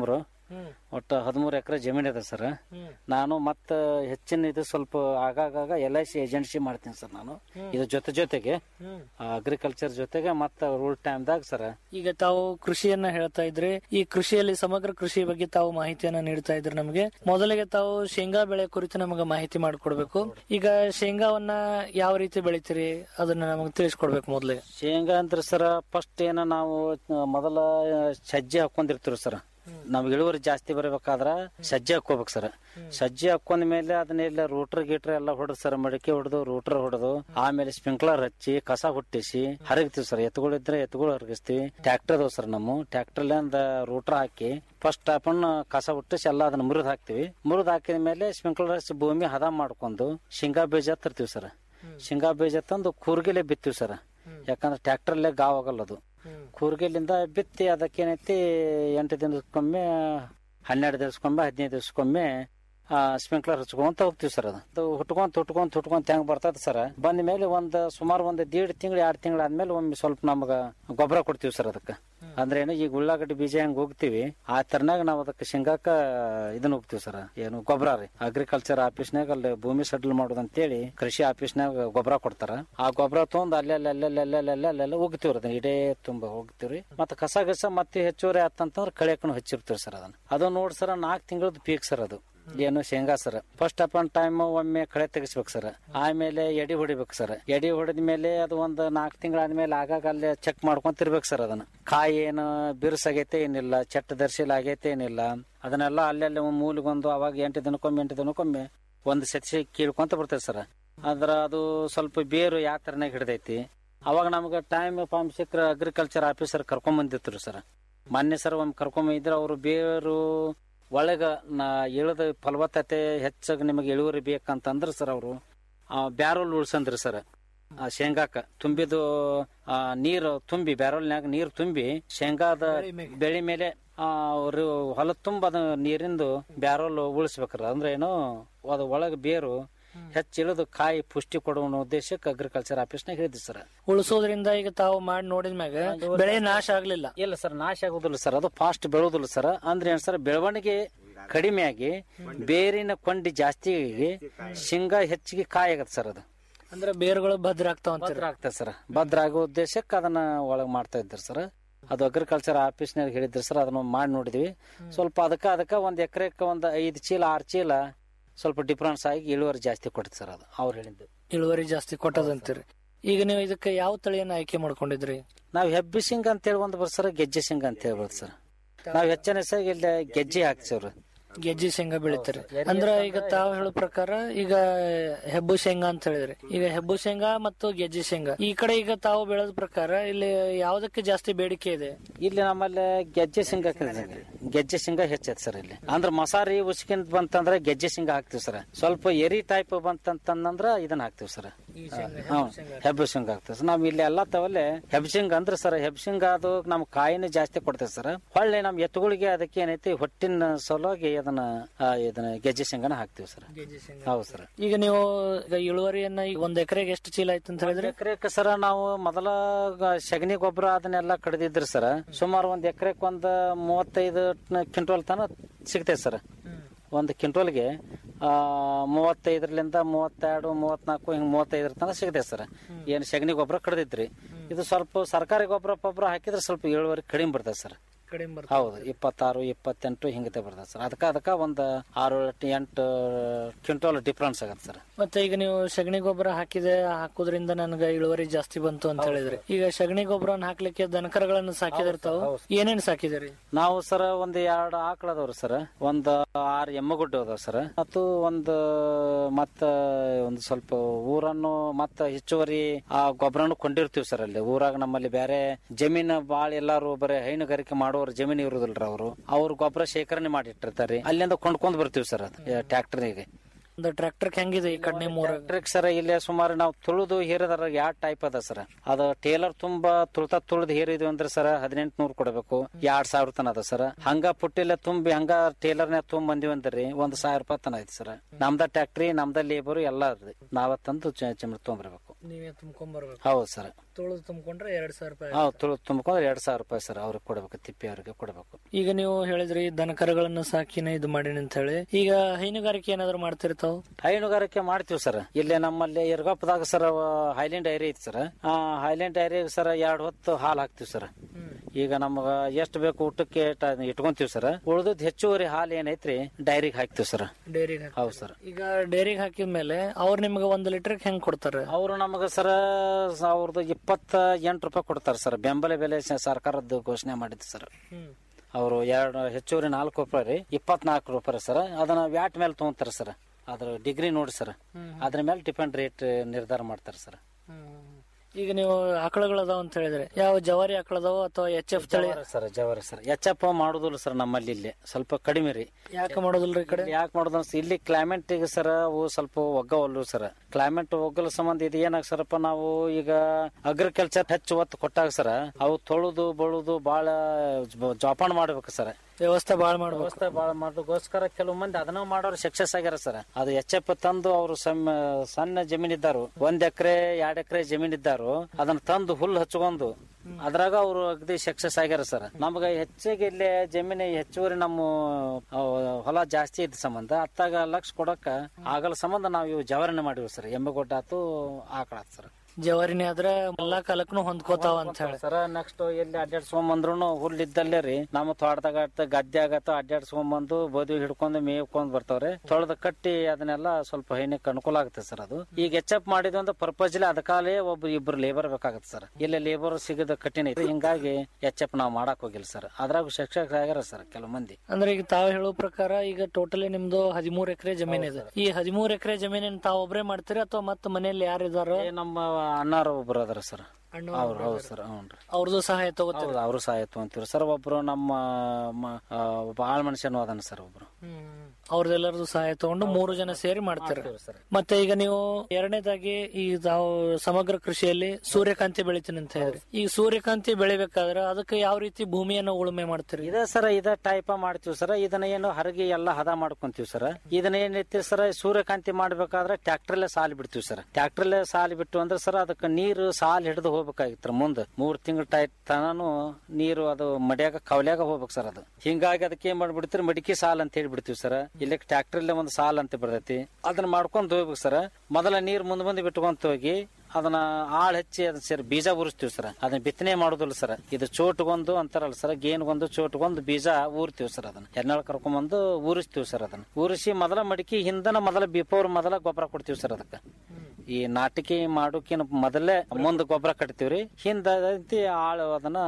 S21: ಒಟ್ಟು ಹದಿಮೂರು ಎಕರೆ ಜಮೀನ್ ಇದೆ ಸರ್ ನಾನು ಮತ್ತ ಹೆಚ್ಚಿನ ಇದು ಸ್ವಲ್ಪ ಆಗಾಗ ಎಲ್ ಐ ಸಿ ಏಜೆನ್ಸಿ ಮಾಡ್ತೀನಿ ಸರ್ ನಾನು ಇದು ಜೊತೆ ಜೊತೆಗೆ ಅಗ್ರಿಕಲ್ಚರ್ ಜೊತೆಗೆ ಮತ್ತ ರೂಲ್ ಟೈಮ್ದಾಗ ಸರ್
S20: ಈಗ ತಾವು ಕೃಷಿಯನ್ನ ಹೇಳ್ತಾ ಇದ್ರಿ ಈ ಕೃಷಿಯಲ್ಲಿ ಸಮಗ್ರ ಕೃಷಿ ಬಗ್ಗೆ ತಾವು ಮಾಹಿತಿಯನ್ನ ನೀಡ್ತಾ ಇದ್ರಿ ನಮಗೆ ಮೊದಲಿಗೆ ತಾವು ಶೇಂಗಾ ಬೆಳೆ ಕುರಿತು ನಮಗೆ ಮಾಹಿತಿ ಮಾಡಿಕೊಡ್ಬೇಕು ಈಗ ಶೇಂಗಾವನ್ನ ಯಾವ ರೀತಿ ಬೆಳಿತೀರಿ ಅದನ್ನ ನಮಗೆ ತಿಳಿಸ್ಕೊಡ್ಬೇಕು ಮೊದಲಿಗೆ
S21: ಶೇಂಗಾ ಅಂದ್ರೆ ಸರ್ ಫಸ್ಟ್ ಏನ ನಾವು ಆ, ಮೊದಲ ಸಜ್ಜೆ ಹಾಕೊಂಡಿರ್ತೀವಿ ಸರ್ ನಮ್ಗೆ ಇಳುವರಿ ಜಾಸ್ತಿ ಬರಬೇಕಾದ್ರ ಸಜ್ಜೆ ಹಾಕೋಬೇಕು ಸರ್ ಸಜ್ಜೆ ಹಾಕೊಂಡ ಮೇಲೆ ಅದನ್ನೆಲ್ಲ ರೂಟ್ರ್ ಗೀಟ್ರ್ ಎಲ್ಲ ಹೊಡೆದು ಸರ್ ಮಡಿಕೆ ಹೊಡೆದು ರೂಟ್ರ್ ಹೊಡೆದು ಆಮೇಲೆ ಸ್ಪ್ರಿಂಕ್ಲರ್ ಹಚ್ಚಿ ಕಸ ಹುಟ್ಟಿಸಿ ಹರಗ್ತೀವಿ ಸರ್ ಎತ್ತುಗಳಿದ್ರೆ ಎತ್ತುಗಳು ಹರಗಿಸ್ತೀವಿ ಟ್ರ್ಯಾಕ್ಟರ್ ಅದಾವ ಸರ್ ನಮ್ಮ ಟ್ರ್ಯಾಕ್ಟರ್ ಒಂದು ರೂಟ್ರ್ ಹಾಕಿ ಫಸ್ಟ್ ಹಾಕೊಂಡು ಕಸ ಹುಟ್ಟಿಸಿ ಎಲ್ಲ ಅದನ್ನ ಮುರಿದು ಹಾಕ್ತಿವಿ ಮುರಿದು ಹಾಕಿದ ಮೇಲೆ ಸ್ಪ್ರಿಂಕ್ಲರ್ ಹಚ್ಚಿ ಭೂಮಿ ಹದ ಮಾಡ್ಕೊಂಡು ಶೇಂಗಾ ಬೀಜ ತರ್ತೀವಿ ಸರ್ ಶೇಂಗಾ ಬೀಜ ತಂದು ಕೂರ್ಗಿಲೆ ಬಿತ್ತೀವಿ ಸರ್ ಯಾಕಂದ್ರೆ ಟ್ರ್ಯಾಕ್ಟರ್ಲೆ ಗಾವ್ ಆಗಲ್ಲ ಅದು ಕೂರ್ಗಿಲಿಂದ ಬಿತ್ತಿ ಅದಕ್ಕೇನೈತಿ ಎಂಟು ದಿನಕ್ಕೊಮ್ಮೆ ಹನ್ನೆರಡು ದಿವಸಕ್ಕೊಮ್ಮೆ ಹದಿನೈದು ದಿವಸಕ್ಕೊಮ್ಮೆ ಸ್ಪ್ರಿಂಕ್ಲರ್ ಹಚ್ಕೊಂತ ಹೋಗ್ತೀವಿ ಸರ್ ಅದು ಅದು ಹುಟ್ಕೊಂತ ಹುಟ್ಕೊಂತ ಹುಟ್ಕೊಂತ ಹೆಂಗ್ ಬರ್ತದ ಸರ್ ಬಂದ ಮೇಲೆ ಒಂದ್ ಸುಮಾರು ಒಂದ್ ದೀಡ್ ತಿಂಗಳು ಎರಡು ತಿಂಗಳು ಆದ್ಮೇಲೆ ಒಮ್ಮೆ ಸ್ವಲ್ಪ ನಮಗ ಗೊಬ್ಬರ ಕೊಡ್ತೀವಿ ಸರ್ ಅದಕ್ಕೆ ಅಂದ್ರೆ ಏನು ಈಗ ಉಳ್ಳಾಗಡ್ಡಿ ಬೀಜ ಹೆಂಗ್ ಹೋಗ್ತೀವಿ ಆ ತರನಾಗ ನಾವು ಅದಕ್ಕೆ ಶೇಂಗಾಕ ಇದನ್ನ ಹೋಗ್ತೀವಿ ಸರ್ ಏನು ಗೊಬ್ಬರ ರೀ ಅಗ್ರಿಕಲ್ಚರ್ ಆಫೀಸ್ನಾಗ ಅಲ್ಲಿ ಭೂಮಿ ಸೆಟಲ್ ಮಾಡೋದು ಅಂತೇಳಿ ಕೃಷಿ ಆಫೀಸ್ನಾಗ ಗೊಬ್ಬರ ಕೊಡ್ತಾರ ಆ ಗೊಬ್ಬರ ತೊಗೊಂಡ್ ಅಲ್ಲೆಲ್ಲ ಅಲ್ಲೆಲ್ಲ ಅಲ್ಲೆಲ್ಲ ಅಲ್ಲೆಲ್ಲ ಹೋಗ್ತೀವ್ರಿ ಅದನ್ನ ಇಡೇ ತುಂಬಾ ಹೋಗ್ತೀವ್ರಿ ಮತ್ತೆ ಕಸ ಗಸ ಮತ್ತೆ ಹೆಚ್ಚುವರಿ ಆತಂತಂದ್ರೆ ಕಳೆಕನು ಹಚ್ಚಿರ್ತೀವಿ ಸರ್ ಅದನ್ನ ಅದು ನೋಡಿ ಸರ್ ನಾಲ್ಕು ತಿಂಗಳದ ಪೀಕ್ ಸರ್ ಅದು ಏನು ಶೇಂಗಾ sir first up on time ಒಮ್ಮೆ ಕಳೆ ತೆಗಿಸ್ಬೇಕು ಸರ್ ಆಮೇಲೆ ಎಡಿ ಹೊಡಿಬೇಕು ಸರ್ ಎಡಿ ಹೊಡೆದ ಮೇಲೆ ಅದು ಒಂದು ನಾಲ್ಕು ತಿಂಗಳಾದ್ಮೇಲೆ ಆಗಾಗ ಅಲ್ಲೇ ಚೆಕ್ ಮಾಡ್ಕೊಂತಿರ್ಬೇಕು ಸರ್ ಅದನ್ನ ಕಾಯಿ ಏನು ಬಿರುಸಾಗೈತೆ ಏನಿಲ್ಲ ಚಟ್ಟ ದರ್ಶಿಲ್ ಆಗೈತೆ ಏನಿಲ್ಲ ಅದನ್ನೆಲ್ಲ ಅಲ್ಲೆಲ್ಲ ಮೂಲಿಗೊಂದು ಅವಾಗ ಎಂಟು ದಿನಕ್ಕೊಮ್ಮೆ ಎಂಟು ದಿನಕ್ಕೊಮ್ಮೆ ಒಂದು ಸತಿ ಕೀಳ್ಕೊಂತ ಬರ್ತೈತೆ ಸರ್ ಅದ್ರ ಅದು ಸ್ವಲ್ಪ ಬೇರು ಯಾವ ತರನಾಗ ಹಿಡ್ದೈತಿ ಅವಾಗ ನಮ್ಗೆ ಟೈಮ್ ಪಾಮ್ ಸಿಕ್ಕ್ರ ಅಗ್ರಿಕಲ್ಚರ್ ಆಫೀಸರ್ ಕರ್ಕೊಂಡ್ ಬಂದಿರ್ತಾರೆ ಸರ್ ಮೊನ್ನೆ ಸರ್ ಒಮ್ಮೆ ಕರ್ಕೊಂಡ್ ಬಂದಿದ್ರೆ ಅವರು ಬೇರು ಒಳಗ ನಾ ಇಳದ ಫಲವತ್ತತೆ ಹೆಚ್ಚಾಗಿ ನಿಮಗೆ ಇಳುವರಿ ಬೇಕಂತಂದ್ರೆ ಸರ್ ಅವರು ಬ್ಯಾರೋಲ್ ಉಳ್ಸಂದ್ರಿ ಸರ್ ಆ ಶೇಂಗಾಕ ತುಂಬಿದು ಆ, ನೀರು ತುಂಬಿ ಬ್ಯಾರೋಲ್ನ್ಯಾಗ ನೀರು ತುಂಬಿ ಶೇಂಗಾದ ಬೆಳಿ ಮೇಲೆ ಆ, ಅವ್ರು ಹೊಲ ತುಂಬ ಅದು ನೀರಿಂದು ಬ್ಯಾರೋಲ್ ಉಳಿಸ್ಬೇಕ್ರ ಅಂದ್ರೆ ಏನು ಅದು ಒಳಗೆ ಬೇರು ಹೆಚ್ಚಿಳಿದು ಕಾಯಿ ಪುಷ್ಟಿ ಕೊಡುವ ಅನ್ನೋ ಉದ್ದೇಶಕ್ಕೆ ಅಗ್ರಿಕಲ್ಚರ್ ಆಫೀಸ್ನಾಗ ಹೇಳಿದ್ವಿ ಸರ್
S20: ಉಳಿಸೋದ್ರಿಂದ ಈಗ ತಾವು ಮಾಡಿ ನೋಡಿದ್ಮ್ಯಾಗ ಬೆಳೆ ನಾಶ ಆಗ್ಲಿಲ್ಲ
S21: ಇಲ್ಲ ಸರ್ ನಾಶ ಆಗುದಿಲ್ಲ ಸರ್ ಅದು ಫಾಸ್ಟ್ ಬೆಳೆಯೋದಿಲ್ಲ ಸರ್ ಅಂದ್ರೆ ಏನ್ ಸರ್ ಬೆಳವಣಿಗೆ ಕಡಿಮೆ ಆಗಿ ಬೇರಿನ ಕೊಂಡಿ ಜಾಸ್ತಿ ಆಗಿ ಶೇಂಗಾ ಹೆಚ್ಚಿಗೆ ಕಾಯಿ ಆಗತ್ತೆ ಸರ್ ಅದು
S20: ಅಂದ್ರೆ ಬೇರುಗಳು ಭದ್ರ ಆಗ್ತಾವ ಅಂತ
S21: ಭದ್ರ ಆಗ್ತದೆ ಸರ್ ಭದ್ರ ಆಗೋ ಉದ್ದೇಶಕ್ಕೆ ಅದನ್ನ ಒಳಗ್ ಮಾಡ್ತಾ ಇದ್ದಾರೆ ಸರ್ ಅದು ಅಗ್ರಿಕಲ್ಚರ್ ಆಫೀಸ್ನಾಗ ಹೇಳಿದ್ರು ಸರ್ ಅದನ್ನ ಮಾಡಿ ನೋಡಿದ್ವಿ ಸ್ವಲ್ಪ ಅದಕ್ಕ ಅದಕ್ಕ ಒಂದ್ ಎಕರೆಕ್ಕೆ ಒಂದ್ ಐದು ಚೀಲ ಆರು ಚೀಲ ಸ್ವಲ್ಪ ಡಿಫ್ರೆನ್ಸ್ ಆಗಿ ಇಳುವರಿ ಜಾಸ್ತಿ ಕೊಡ್ತು ಸರ್ ಅದು ಅವ್ರು ಹೇಳಿದ್ದು
S20: ಇಳುವರಿ ಜಾಸ್ತಿ ಕೊಟ್ಟದಂತೀರಿ ಈಗ ನೀವು ಇದಕ್ಕೆ ಯಾವ ತಳಿಯನ್ನ ಆಯ್ಕೆ ಮಾಡ್ಕೊಂಡಿದ್ರಿ
S21: ನಾವ್ ಹೆಬ್ಬಿ ಶೇಂಗಾ ಅಂತ ಹೇಳಿ ಒಂದು ಬರ್ಸರ ಗೆಜ್ಜೆ ಶೇಂಗಾ ಅಂತ ಹೇಳ್ಬೋದು ಸರ್ ನಾವ್ ಹೆಚ್ಚಿನ ಹೆಸರಿಗೆ ಇಲ್ಲಿ ಗೆಜ್ಜೆ ಹಾಕ್ಸೇವ್ರಿ
S20: ಗೆಜ್ಜಿ ಶೇಂಗಾ ಬೆಳಿತಾರೆ ಅಂದ್ರ ಈಗ ತಾವು ಹೇಳೋ ಪ್ರಕಾರ ಈಗ ಹೆಬ್ಬು ಶೇಂಗಾ ಅಂತ ಹೇಳಿದ್ರಿ ಈಗ ಹೆಬ್ಬು ಶೇಂಗಾ ಮತ್ತು ಗೆಜ್ಜಿ ಶೇಂಗಾ ಈ ಕಡೆ ಈಗ ತಾವು ಬೆಳೆದ ಪ್ರಕಾರ ಇಲ್ಲಿ ಯಾವ್ದಕ್ಕೆ ಜಾಸ್ತಿ ಬೇಡಿಕೆ ಇದೆ
S21: ಇಲ್ಲಿ ನಮ್ಮಲ್ಲಿ ಗೆಜ್ಜೆ ಶೇಂಗಾ ಹಾಕಿದ್ವಿ. ಗೆಜ್ಜೆ ಶೇಂಗಾ ಹೆಚ್ಚೈತೆ ಸರ್ ಇಲ್ಲಿ ಅಂದ್ರೆ ಮಸಾರಿ ಉಸ್ಕಿಂತ ಬಂತಂದ್ರೆ ಗೆಜ್ಜೆ ಶೇಂಗಾ ಹಾಕ್ತಿವಿ ಸರ್ ಸ್ವಲ್ಪ ಎರಿ ಟೈಪ್ ಬಂತಂತಂದ್ರ ಇದನ್ನ ಹಾಕ್ತಿವಿ ಸರ್ ಹ್ಮ್ ಹೆಬ್ಬು ಶೇಂಗಾ ಹಾಕ್ತಿವಿ ಸರ್ ನಾವ್ ಇಲ್ಲಿ ಎಲ್ಲಾ ತವಲೆ ಹೆಬ್ ಶೇಂಗಾ ಅಂದ್ರೆ ಸರ್ ಹೆಬ್ ಶೇಂಗಾ ಅದು ನಮ್ ಕಾಯಿನ ಜಾಸ್ತಿ ಕೊಡ್ತೇವೆ ಸರ್ ಹೊಳ್ಳಿ ನಮ್ ಎತ್ತುಗಳಿಗೆ ಅದಕ್ಕೆ ಏನೈತಿ ಹೊಟ್ಟಿನ ಸಲುವಾಗಿ ಅದನ್ನ ಆ, ಇದನ್ನ ಗೆಜ್ಜೆ ಶೇಂಗಾನ ಹಾಕ್ತಿವಿ ಸರ್ ಹೌದು ಸರ್
S20: ಈಗ ನೀವು ಈಗ ಇಳುವರಿಯನ್ನ ಈಗ ಒಂದ್ ಎಕರೆಗೆ ಎಷ್ಟು ಚೀಲ ಆಯ್ತು ಅಂತ ಹೇಳಿದ್ರೆ
S21: ಎಕರೆಕ್ ಸರ ನಾವು ಮೊದಲ ಗ- ಸಗಣಿ ಗೊಬ್ಬರ ಅದನ್ನೆಲ್ಲ ಕಡ್ದಿದ್ರಿ ಸರ್ ಸುಮಾರು ಒಂದ್ ಎಕರೆಕ್ ಒಂದ್ ಮೂವತ್ತೈದು ಕ್ವಿಂಟಲ್ ತನ ಸಿಗ್ತೈತೆ ಸರ್ ಒಂದು ಕ್ವಿಂಟಲ್ಗೆ ಆ, ಮೂವತ್ತೈದರಿಂದ ಮೂವತ್ತೆರಡು ಮೂವತ್ನಾಲ್ಕು ಹಿಂಗ್ ಮೂವತ್ತೈದರ ತನಕ ಸಿಗತೈತೆ ಸರ್ ಏನು ಸಗಣಿ ಗೊಬ್ಬರ ಕಡ್ದಿದ್ರಿ ಇದು ಸ್ವಲ್ಪ ಸರ್ಕಾರಿ ಗೊಬ್ಬರ ಪೊಬ್ಬರ ಹಾಕಿದ್ರೆ ಸ್ವಲ್ಪ ಇಳುವರಿ ಕಡಿಮೆ ಬರ್ತದೆ ಸರ್
S20: ಕಡಿಮೆ ಬರ್ತದೆ.
S21: ಹೌದು ಇಪ್ಪತ್ತಾರು ಇಪ್ಪತ್ತೆಂಟು ಹಿಂಗತೆ ಬರ್ತದೆ ಸರ್ ಅದಕ್ಕೆ ಅದಕ್ಕೆ ಒಂದು ಆರು ಎಂಟು ಕ್ವಿಂಟಲ್ ಡಿಫ್ರೆನ್ಸ್ ಆಗತ್ತೆ ಸರ್
S20: ಮತ್ತೆ ಈಗ ನೀವು ಸಗಣಿ ಗೊಬ್ಬರ ಹಾಕಿದೆ ಹಾಕೋದ್ರಿಂದ ನನಗೆ ಇಳುವರಿ ಜಾಸ್ತಿ ಬಂತು ಅಂತ ಹೇಳಿದ್ರಿ ಈಗ ಸಗಣಿ ಗೊಬ್ಬರನ್ನ ಹಾಕ್ಲಿಕ್ಕೆ ದನಕರಗಳನ್ನು ಸಾಕಿದಿರ್ತಾವ ಏನೇನ್ ಸಾಕಿದಿರಿ
S21: ನಾವು ಸರ್ ಒಂದ್ ಎರಡು ಆಕಳ ಅದಾವ್ರಿ ಸರ್ ಒಂದ್ ಆರು ಎಮ್ಮಗುಡ್ಡು ಅದಾವ ಸರ್ ಮತ್ತು ಒಂದು ಮತ್ತ ಒಂದು ಸ್ವಲ್ಪ ಊರನ್ನು ಮತ್ತ ಹೆಚ್ಚುವರಿ ಆ ಗೊಬ್ಬರನು ಕೊಂಡಿರ್ತೀವಿ ಸರ್ ಅಲ್ಲಿ ಊರಾಗ ನಮ್ಮಲ್ಲಿ ಬೇರೆ ಜಮೀನು ಬಾಳ ಎಲ್ಲಾರು ಬರೀ ಹೈನುಗಾರಿಕೆ ಮಾಡೋರು ಜಮೀನು ಇರುದಿಲ್ರಿ ಅವರು ಅವ್ರ ಗೊಬ್ಬರ ಶೇಖರಣೆ ಮಾಡಿಟ್ಟಿರ್ತಾರೆ ಅಲ್ಲಿಂದ ಕೊಂಡ್ಕೊಂಡ್ ಬರ್ತೀವಿ ಸರ್ ಅದು ಟ್ರ್ಯಾಕ್ಟರ್ಗೆ
S20: ಒಂದು ಟ್ರ್ಯಾಕ್ಟರ್ ಹೆಂಗಿದೆ ಈ ಕಡೆ ಮೂರ
S21: ಟ್ರಿಕ್ ಸರ್ ಇಲ್ಲಿ ಸುಮಾರು ನಾವು ತುಳಿದು ಹೇರಿದಾರ ಯಾವ ಟೈಪ್ ಅದ ಸರ್ ಅದು ಟೇಲರ್ ತುಂಬಾ ತುಳ್ತಾ ತುಳಿದು ಹೇರಿದ್ವಿ ಅಂದ್ರೆ ಸರ್ ಹದಿನೆಂಟು ನೂರು ಕೊಡಬೇಕು ಎರಡ್ ಸಾವಿರ ತನ ಅದ ಸರ್ ಹಂಗ ಪುಟ್ಟಿಲ್ಲ ತುಂಬಿ ಹಂಗ ಟೇಲರ್ನ ತುಂಬ ಬಂದಿವಿ ಅಂದ್ರಿ ಒಂದ್ ಸಾವಿರ ರೂಪಾಯಿ ತನ ಐತಿ ಸರ್ ನಮ್ದ ಟ್ಯಾಕ್ಟ್ರಿ ನಮ್ದ ಲೇಬರ್ ಎಲ್ಲ ಅದ ನಾವ ತಂದು ಚಮರ್ ತೊಗೊಂಬರ್ಬೇಕು
S20: ನೀವೇ ತುಂಬ್ಕೊಂಡ್ ಬರ್ಬೇಕು
S21: ಹೌದು ಸರ್
S20: ತುಳಿದು ತುಂಬ್ಕೊಂಡ್ರೆ ಎರಡ್ ಸಾವಿರ ರೂಪಾಯಿ
S21: ಹೌದು ತುಳು ತುಂಬ್ಕೊಂಡ್ರೆ ಎರಡ್ ಸಾವಿರ ರೂಪಾಯಿ ಸರ್ ಅವ್ರಿಗೆ ಕೊಡ್ಬೇಕು ತಿಪ್ಪಿ ಅವ್ರಿಗೆ ಕೊಡ್ಬೇಕು
S20: ಈಗ ನೀವು ಹೇಳಿದ್ರಿ ದನಕರಗಳನ್ನ ಸಾಕಿನ ಇದು ಮಾಡೀನಿ ಅಂತ ಹೇಳಿ ಈಗ ಹೈನುಗಾರಿಕೆ ಏನಾದ್ರು ಮಾಡ್ತಿರ್ತಾವ
S21: ಹೈನುಗಾರಿಕೆ ಮಾಡ್ತೀವಿ ಸರ್ ಇಲ್ಲೇ ನಮ್ಮಲ್ಲಿ ಇರ್ಗಪ್ಪದಾಗ ಸರ್ ಹೈಲ್ಯಾಂಡ್ ಡೈರಿ ಐತಿ ಸರ್ ಆ ಹೈಲ್ಯಾಂಡ್ ಡೈರಿ ಸರ್ ಎರಡ್ ಹೊತ್ತು ಹಾಲು ಹಾಕ್ತಿವಿ ಸರ್ ಈಗ ನಮಗ ಎಷ್ಟು ಬೇಕು ಊಟಕ್ಕೆ ಟ- ಇಟ್ಕೊಂತೀವಿ ಸರ್ ಉಳ್ದದ್ ಹೆಚ್ಚುವರಿ ಹಾಲು ಏನೈತ್ರಿ ಡೈರಿಗೆ ಹಾಕ್ತಿವಿ ಸರ್
S20: ಡೈರಿಗೆ
S21: ಹೌದು ಸರ್
S20: ಈಗ ಡೈರಿಗೆ ಹಾಕಿದ ಮೇಲೆ ಅವ್ರು ನಿಮ್ಗೆ ಒಂದು ಲೀಟರ್ ಹೆಂಗ್ ಕೊಡ್ತಾರೆ
S21: ಅವರು ನಮಗ ಸರ ಅವ್ರದ್ದು ಇಪ್ಪತ್ತ ಎಂಟು ರೂಪಾಯಿ ಕೊಡ್ತಾರೆ ಸರ್ ಬೆಂಬಲ ಬೆಲೆ ಸ- ಸರ್ಕಾರದ್ದು ಘೋಷಣೆ ಮಾಡಿದ್ದು ಸರ್ ಅವರು ಎರಡು ಹೆಚ್ಚುವರಿ ನಾಲ್ಕು ರೂಪಾಯಿ ರೀ ಇಪ್ಪತ್ನಾಲ್ಕು ರೂಪಾಯಿ ಸರ್ ಅದನ್ನ ವ್ಯಾಟ್ ಮೇಲೆ ತಗೊಂತಾರೆ ಸರ್ ಅದ್ರ ಡಿಗ್ರಿ ನೋಡಿ ಸರ್ ಅದ್ರ ಮೇಲೆ ಡಿಪೆಂಡ್ ರೇಟ್ ನಿರ್ಧಾರ ಮಾಡ್ತಾರೆ ಸರ್
S20: ಈಗ ನೀವು ಆಕಳಗಳದಾವ ಅಂತ ಹೇಳಿದ್ರೆ ಯಾವ ಜವಾರಿ ಆಕಳದಾವ ಅಥವಾ ಎಚ್ ಎಫ್ ತಳಿ
S21: ಸರ್ ಜವರ ಸರ್ ಎಚ್ ಮಾಡುದಿಲ್ಲ ಸರ್ ನಮ್ಮಲ್ಲಿ ಇಲ್ಲಿ ಸ್ವಲ್ಪ ಕಡಿಮೆ ರೀ
S20: ಯಾಕೆ ಮಾಡೋದಿಲ್ರಿ ಈ ಕಡೆ
S21: ಯಾಕೆ ಮಾಡೋದು ಅನ್ಸ್- ಇಲ್ಲಿ ಕ್ಲೈಮೇಟ್ ಈಗ ಸರ್ ಅವು ಸ್ವಲ್ಪ ಒಗ್ಗವಲ್ಲು ಸರ್ ಕ್ಲೈಮೇಟ್ ಒಗ್ಗಲ ಸಂಬಂಧ ಇದು ಏನಾಗ ಸರ್ಪ ನಾವು ಈಗ ಅಗ್ರಿಕಲ್ಚರ್ ಹೆಚ್ಚು ಒತ್ತು ಕೊಟ್ಟಾಗ ಸರ್ ಅವು ತೊಳುದು ಬಳುದು ಬಾಳ ಜ- ಜೋಪಾನ ಮಾಡ್ಬೇಕು ಸರ್
S20: ವ್ಯವಸ್ಥೆ ಬಾಳ ಮಾಡ್ಬೇಕು
S21: ವ್ಯವಸ್ಥೆ ಬಾಳ ಮಾಡೋದಕ್ಕೋಸ್ಕರ ಕೆಲವು ಮಂದಿ ಅದನ್ನ ಮಾಡೋರು ಸಕ್ಸಸ್ ಆಗ್ಯಾರ ಸರ್ ಅದು ಎಚ್ ಎಫ್ ತಂದು ಅವರು ಸಣ್ಣ ಜಮೀನ್ ಇದ್ದಾರು ಒಂದ್ ಎಕರೆ ಎರಡ್ ಎಕರೆ ಜಮೀನ್ ಇದ್ದಾರು ಅದನ್ನ ತಂದು ಹುಲ್ಲು ಹಚ್ಕೊಂಡು ಅದ್ರಾಗ ಅವರು ಅಗದಿ ಸಕ್ಸಸ್ ಆಗ್ಯಾರ ಸರ್ ನಮ್ಗ ಹೆಚ್ಚಿಗೆ ಇಲ್ಲಿ ಜಮೀನು ಹೆಚ್ಚುವರಿ ನಮ್ಮ ಆ, ಹೊಲ ಜಾಸ್ತಿ ಇದ್ದ ಸಂಬಂಧ ಅತ್ತಾಗ ಲಕ್ಷ ಕೊಡಕ ಆಗಲ ಸಂಬಂಧ ನಾವು ಇವು ಜವರಣೆ ಮಾಡಿವಿ ಸರ್ ಎಮ್ಮೆಗೊಡ್ಡ ಆತು ಆಕಳ ಆತು ಸರ್
S20: ಜವಾರಿನೇ ಆದ್ರೆ ಎಲ್ಲಾ ಕಾಲಕ್ಕೂ ಹೊಂದ್ಕೋತಾವ ಅಂತ ಹೇಳಿ
S21: ಸರ ನೆಕ್ಸ್ಟ್ ಎಲ್ಲಿ ಅಡ್ಡಾಡ್ಸ್ಕೊಂಬಂದ್ರು ಹುಲ್ ಇದ್ದಲ್ಲೇ ರೀ ನಮ್ಮ ತೋಟದಾಗ ಆತ ಗದ್ದೆ ಆಗತ್ತ ಅಡ್ಡಾಡ್ಸ್ಕೊಂಬಂದು ಬದು ಹಿಡ್ಕೊಂಡು ಮೇಯ್ಕೊಂಡ್ ಬರ್ತಾವ್ರೆ ತೊಳೆದ ಕಟ್ಟಿ ಅದನ್ನೆಲ್ಲ ಸ್ವಲ್ಪ ಹೈನಕ್ಕೆ ಅನುಕೂಲ ಆಗುತ್ತೆ ಸರ್ ಅದು ಈಗ ಎಚ್ ಮಾಡಿದ್ವಿ ಅಂದ್ರೆ ಪರ್ಪಸ್ಲಿ ಅದಕ್ಕಾಲೇ ಒಬ್ಬ ಇಬ್ರು ಲೇಬರ್ ಬೇಕಾಗತ್ತೆ ಸರ್ ಇಲ್ಲಿ ಲೇಬರ್ ಸಿಗದ ಕಠಿಣ ಐತಿ ಹಿಂಗಾಗಿ ಎಚ್ ಎಫ್ ನಾವು ಮಾಡಕ್ ಹೋಗಿಲ್ಲ ಸರ್ ಅದ್ರಾಗ ಶಿಕ್ಷಕ ಆಗ್ಯಾರ ಸರ್ ಕೆಲವು ಮಂದಿ
S20: ಅಂದ್ರೆ ಈಗ ತಾವು ಹೇಳೋ ಪ್ರಕಾರ ಈಗ ಟೋಟಲಿ ನಿಮ್ದು ಹದಿಮೂರ್ ಎಕರೆ ಜಮೀನ್ ಇದೆ ಈ ಹದಿಮೂರ್ ಎಕರೆ ಜಮೀನಿನ ತಾವು ಒಬ್ರೇ ಮಾಡ್ತೀರಿ ಅಥವಾ ಮತ್ತ ಮನೆಯಲ್ಲಿ ಯಾರು ಇದಾರೋ
S21: ನಮ್ಮ ಅಣ್ಣಾರು ಒಬ್ರು ಅದಾರ ಸರ್
S20: ಅಣ್ಣ
S21: ಅವ್ರು ಹೌದು ಸರ್ ಹ್ಞೂ
S20: ಅವ್ರದ್ದು ಸಹಾಯ ತಗೋತಾರೆ
S21: ಹೌದು ಅವರು ಸಹಾಯ ತಗೊಂತೀವಿ ಸರ್ ಒಬ್ರು ನಮ್ಮ ಮ- ಆ, ಒಬ್ಬ ಆಳ್ ಮನುಷ್ಯನು ಅದಾನ ಸರ್ ಒಬ್ರು
S20: ಅವ್ರದ್ದೆಲ್ಲರದು ಸಹಾಯ ತಗೊಂಡು ಮೂರು ಜನ ಸೇರಿ ಮಾಡ್ತಾರೆ ಮತ್ತೆ ಈಗ ನೀವು ಎರಡನೇದಾಗಿ ಈ ತಾವು ಸಮಗ್ರ ಕೃಷಿಯಲ್ಲಿ ಸೂರ್ಯಕಾಂತಿ ಬೆಳಿತೀನಿ ಅಂತ ಹೇಳಿದ್ರಿ ಈ ಸೂರ್ಯಕಾಂತಿ ಬೆಳಿಬೇಕಾದ್ರೆ ಅದಕ್ಕೆ ಯಾವ ರೀತಿ ಭೂಮಿಯನ್ನು ಉಳುಮೆ ಮಾಡ್ತೀರಿ
S21: ಇದ ಸರ್ ಇದ ಟೈಪ ಮಾಡ್ತೀವಿ ಸರ್ ಇದನ್ನ ಏನು ಹರಗಿ ಎಲ್ಲ ಹದ ಮಾಡ್ಕೊಂತೀವಿ ಸರ್ ಇದನ್ನ ಏನೈತಿ ಸರ್ ಸೂರ್ಯಕಾಂತಿ ಮಾಡ್ಬೇಕಾದ್ರೆ ಟ್ರ್ಯಾಕ್ಟರ್ಲೆ ಸಾಲಿ ಬಿಡ್ತೀವಿ ಸರ್ ಟ್ರ್ಯಾಕ್ಟರ್ಲೆ ಸಾಲಿ ಬಿಟ್ಟು ಅಂದ್ರೆ ಸರ್ ಅದಕ್ಕೆ ನೀರು ಸಾಲ್ ಹಿಡಿದು ಹೋಗ್ಬೇಕಾಗಿತ್ತು ಮುಂದೆ ಮೂರ್ ತಿಂಗಳ ಟೈಟ್ ತನಾನು ನೀರು ಅದು ಮಡ್ಯಾಗ ಕವಲ್ಯಾಗ ಹೋಗ್ಬೇಕು ಸರ್ ಅದು ಹಿಂಗಾಗಿ ಅದಕ್ಕೆ ಏನ್ ಮಾಡ್ಬಿಡ್ತೀರಿ ಮಡಿಕೆ ಸಾಲ್ ಅಂತ ಹೇಳಿ ಬಿಡ್ತೀವಿ ಸರ್ ಇಲ್ಲಿ ಟ್ರ್ಯಾಕ್ಟರ್ಲೆ ಒಂದು ಸಾಲ್ ಅಂತ ಬರ್ತೈತಿ ಅದನ್ನ ಮಾಡ್ಕೊಂಡ್ ಹೋಗ್ಬೇಕು ಸರ್ ಮೊದಲ ನೀರ್ ಮುಂದ್ ಮುಂದೆ ಬಿಟ್ಕೊಂತ ಹೋಗಿ ಅದನ್ನ ಆಳ್ ಹಚ್ಚಿ ಅದನ್ನ ಸೇರಿ ಬೀಜ ಉರಿಸ್ತೀವಿ ಸರ್ ಅದನ್ನ ಬಿತ್ತನೆ ಮಾಡೋದಿಲ್ಲ ಸರ್ ಇದು ಚೋಟ್ಗೊಂದು ಅಂತಾರಲ್ಲ ಸರ್ ಗೇನ್ಗೊಂದು ಚೋಟ್ಗೊಂದು ಬೀಜ ಊರ್ತೀವಿ ಸರ್ ಅದನ್ನ ಎರ್ನಾಳ್ ಕರ್ಕೊಂಬಂದು ಊರಿಸ್ತೀವಿ ಸರ್ ಅದನ್ನ ಊರಿಸಿ ಮೊದಲ ಮಡಿಕೆ ಹಿಂದನ ಮೊದಲ ಬಿಫೋರ್ ಮೊದಲ ಗೊಬ್ಬರ ಕೊಡ್ತೀವಿ ಸರ್ ಅದಕ್ಕೆ ಈ ನಾಟಿಕೆ ಮಾಡೋಕಿನ ಮೊದಲೇ ಮುಂದ್ ಗೊಬ್ಬರ ಕಟ್ತೀವ್ರಿ ಹಿಂದ ಆಳು ಅದನ್ನ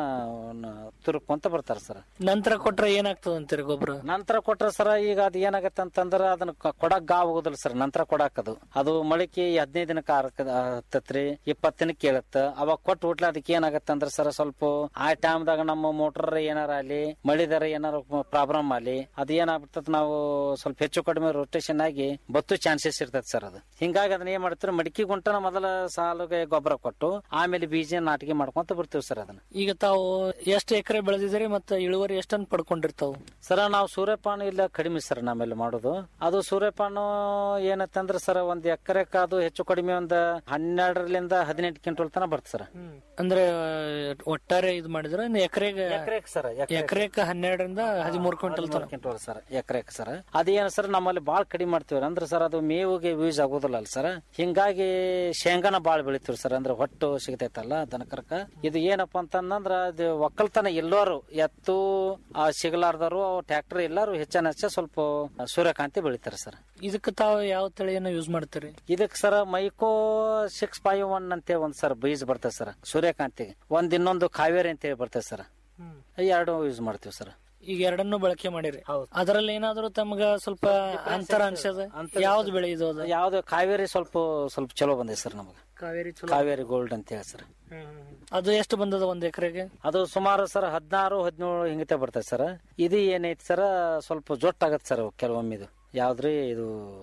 S21: ತುರುಕೊಂತ ಬರ್ತಾರ ಸರ್
S20: ನಂತರ ಕೊಟ್ರೆ ಏನಾಗ್ತದ ಅಂತೀರಿ ಗೊಬ್ಬರ
S21: ನಂತರ ಕೊಟ್ರ ಸರ ಈಗ ಅದ್ ಏನಾಗತ್ತೆ ಅಂತಂದ್ರ ಅದನ್ನ ಕ- ಕೊಡಕ್ ಗಾ ಹೋಗುದಿಲ್ಲ ಸರ್ ನಂತರ ಕೊಡಾಕ್ ಅದು ಅದು ಮೊಳಕೆ ಹದಿನೈದು ದಿನಕ್ಕೆ ಹತ್ತತ್ರಿ ಇಪ್ಪತ್ತು ದಿನಕ್ಕೆ ಕೇಳತ್ತ ಅವಾಗ ಕೊಟ್ಟು ಬಿಟ್ಲೆ ಅದಕ್ಕೆ ಏನಾಗತ್ತೆ ಅಂದ್ರ ಸರ ಸ್ವಲ್ಪ ಆ ಟೈಮ್ದಾಗ ನಮ್ಮ ಮೋಟರ್ ಏನಾರ ಅಲ್ಲಿ ಮಳಿದಾರ ಏನಾರ ಪ್ರಾಬ್ಲಮ್ ಅಲ್ಲಿ ಅದು ಏನಾಗ್ಬಿಡ್ತದ ನಾವು ಸ್ವಲ್ಪ ಹೆಚ್ಚು ಕಡಿಮೆ ರೊಟೇಷನ್ ಆಗಿ ಬತ್ತು ಚಾನ್ಸಸ್ ಇರ್ತೈತಿ ಸರ್ ಅದು ಹಿಂಗಾಗಿ ಅದನ್ನ ಏನ್ ಮಾಡ್ತೀವಿ ಮಡಿಕೆ ಗುಂಟನ ಮೊದಲ ಸಾಲಿಗೆ ಗೊಬ್ಬರ ಕೊಟ್ಟು ಆಮೇಲೆ ಬೀಜ ನಾಟಿಗೆ ಮಾಡ್ಕೊಂತ ಬರ್ತೀವಿ ಸರ್ ಅದನ್ನ
S20: ಈಗ ತಾವು ಎಷ್ಟು ಎಕರೆ ಬೆಳೆದಿದ್ದೀರಿ ಮತ್ತೆ ಇಳುವರಿ ಎಷ್ಟನ್ನು ಪಡ್ಕೊಂಡಿರ್ತಾವು
S21: ಸರ ನಾವು ಸೂರ್ಯಪಾನ ಇಲ್ಲ ಕಡಿಮೆ ಸರ್ ನಮ್ಮೆಲ್ಲ ಮಾಡೋದು ಅದು ಸೂರ್ಯಪಾನ ಏನತ್ತಂದ್ರ ಸರ್ ಒಂದ್ ಎಕರೆಕ ಅದು ಹೆಚ್ಚು ಕಡಿಮೆ ಒಂದ್ ಹನ್ನೆರಡರಿಂದ ಹದಿನೆಂಟು ಕ್ವಿಂಟಲ್ ತನ ಬರ್ತದೆ ಸರ್
S20: ಅಂದ್ರೆ ಒಟ್ಟಾರೆ ಇದು ಮಾಡಿದ್ರೆ ಎಕರೆಗೆ
S21: ಎಕರೆಕ್ ಸರ್
S20: ಎಕರೆಕ ಹನ್ನೆರಡರಿಂದ ಹದಿಮೂರು ಕ್ವಿಂಟಲ್ ತನ
S21: ಕ್ವಿಂಟಲ್ ಸರ್ ಎಕರೆಕ್ ಸರ್ ಅದೇನು ಸರ್ ನಮ್ಮಲ್ಲಿ ಬಾಳ್ ಕಡಿಮೆ ಮಾಡ್ತೀವಿ ಅಂದ್ರೆ ಸರ್ ಅದು ಮೇವಿಗೆ ಯೂಸ್ ಆಗೋದಿಲ್ಲ ಅಲ್ಲ ಸರ್ ಹಿಂಗಾಗಿ ಶೇಂಗಾನ ಬಾಳ್ ಬೆಳಿತೀವಿ ಸರ್ ಅಂದ್ರೆ ಹೊಟ್ಟು ಸಿಗತೈತಲ್ಲ ದನಕರಕ ಇದು ಏನಪ್ಪ ಅಂತಂದ್ರ ಅದು ಒಕ್ಕಲ್ತನ ಎಲ್ಲರೂ ಎತ್ತು ಆ ಸಿಗಲಾರ್ದವರು ಟ್ರ್ಯಾಕ್ಟರ್ ಎಲ್ಲಾರು ಹೆಚ್ಚನ ಹೆಚ್ಚ ಸ್ವಲ್ಪ ಸೂರ್ಯಕಾಂತಿ ಬೆಳಿತಾರೆ ಸರ್
S20: ಇದಕ್ಕೆ ತಾವು ಯಾವ ತಳಿಯನ್ನು ಯೂಸ್ ಮಾಡ್ತೀರಿ
S21: ಇದಕ್ sir Mahyco six five one ಅಂತ ಒಂದ್ ಸರ್ ಬೀಜ ಬರ್ತದೆ ಸರ್ ಸೂರ್ಯಕಾಂತಿಗೆ ಒಂದ್ ಇನ್ನೊಂದು ಕಾವೇರಿ ಅಂತ ಹೇಳಿ ಬರ್ತದೆ ಸರ್ ಎರಡು ಯೂಸ್ ಮಾಡ್ತೀವಿ ಸರ್
S20: ಈಗ ಎರಡನ್ನೂ ಬಳಕೆ ಮಾಡಿರಿ ಅದರಲ್ಲಿ ಏನಾದ್ರು ತಮ್ಗ ಸ್ವಲ್ಪ ಅಂತರ ಅನ್ಸದ ಯಾವ್ದು ಬೆಳೆ ಇದು ಅದು
S21: ಯಾವ್ದು ಕಾವೇರಿ ಸ್ವಲ್ಪ ಸ್ವಲ್ಪ ಚಲೋ ಬಂದಿದೆ ಸರ್ ನಮಗೆ
S20: ಕಾವೇರಿ ಚಲೋ
S21: ಕಾವೇರಿ ಗೋಲ್ಡ್ ಅಂತ ಹೇಳಿ ಸರ್
S20: ಅದು ಎಷ್ಟು ಬಂದದ ಒಂದ್ ಎಕರೆಗೆ
S21: ಅದು ಸುಮಾರು ಸರ್ ಹದಿನಾರು ಹದಿನೇಳು ಹಿಂಗತೆ ಬರ್ತದೆ ಸರ್ ಇದು ಏನೈತಿ ಸರ್ ಸ್ವಲ್ಪ ಜೊಟ್ಟಾಗತ್ತೆ ಸರ್ ಕೆಲವೊಮ್ಮೆ ಇದು ಯಾವ್ದ್ರಿ ಇದು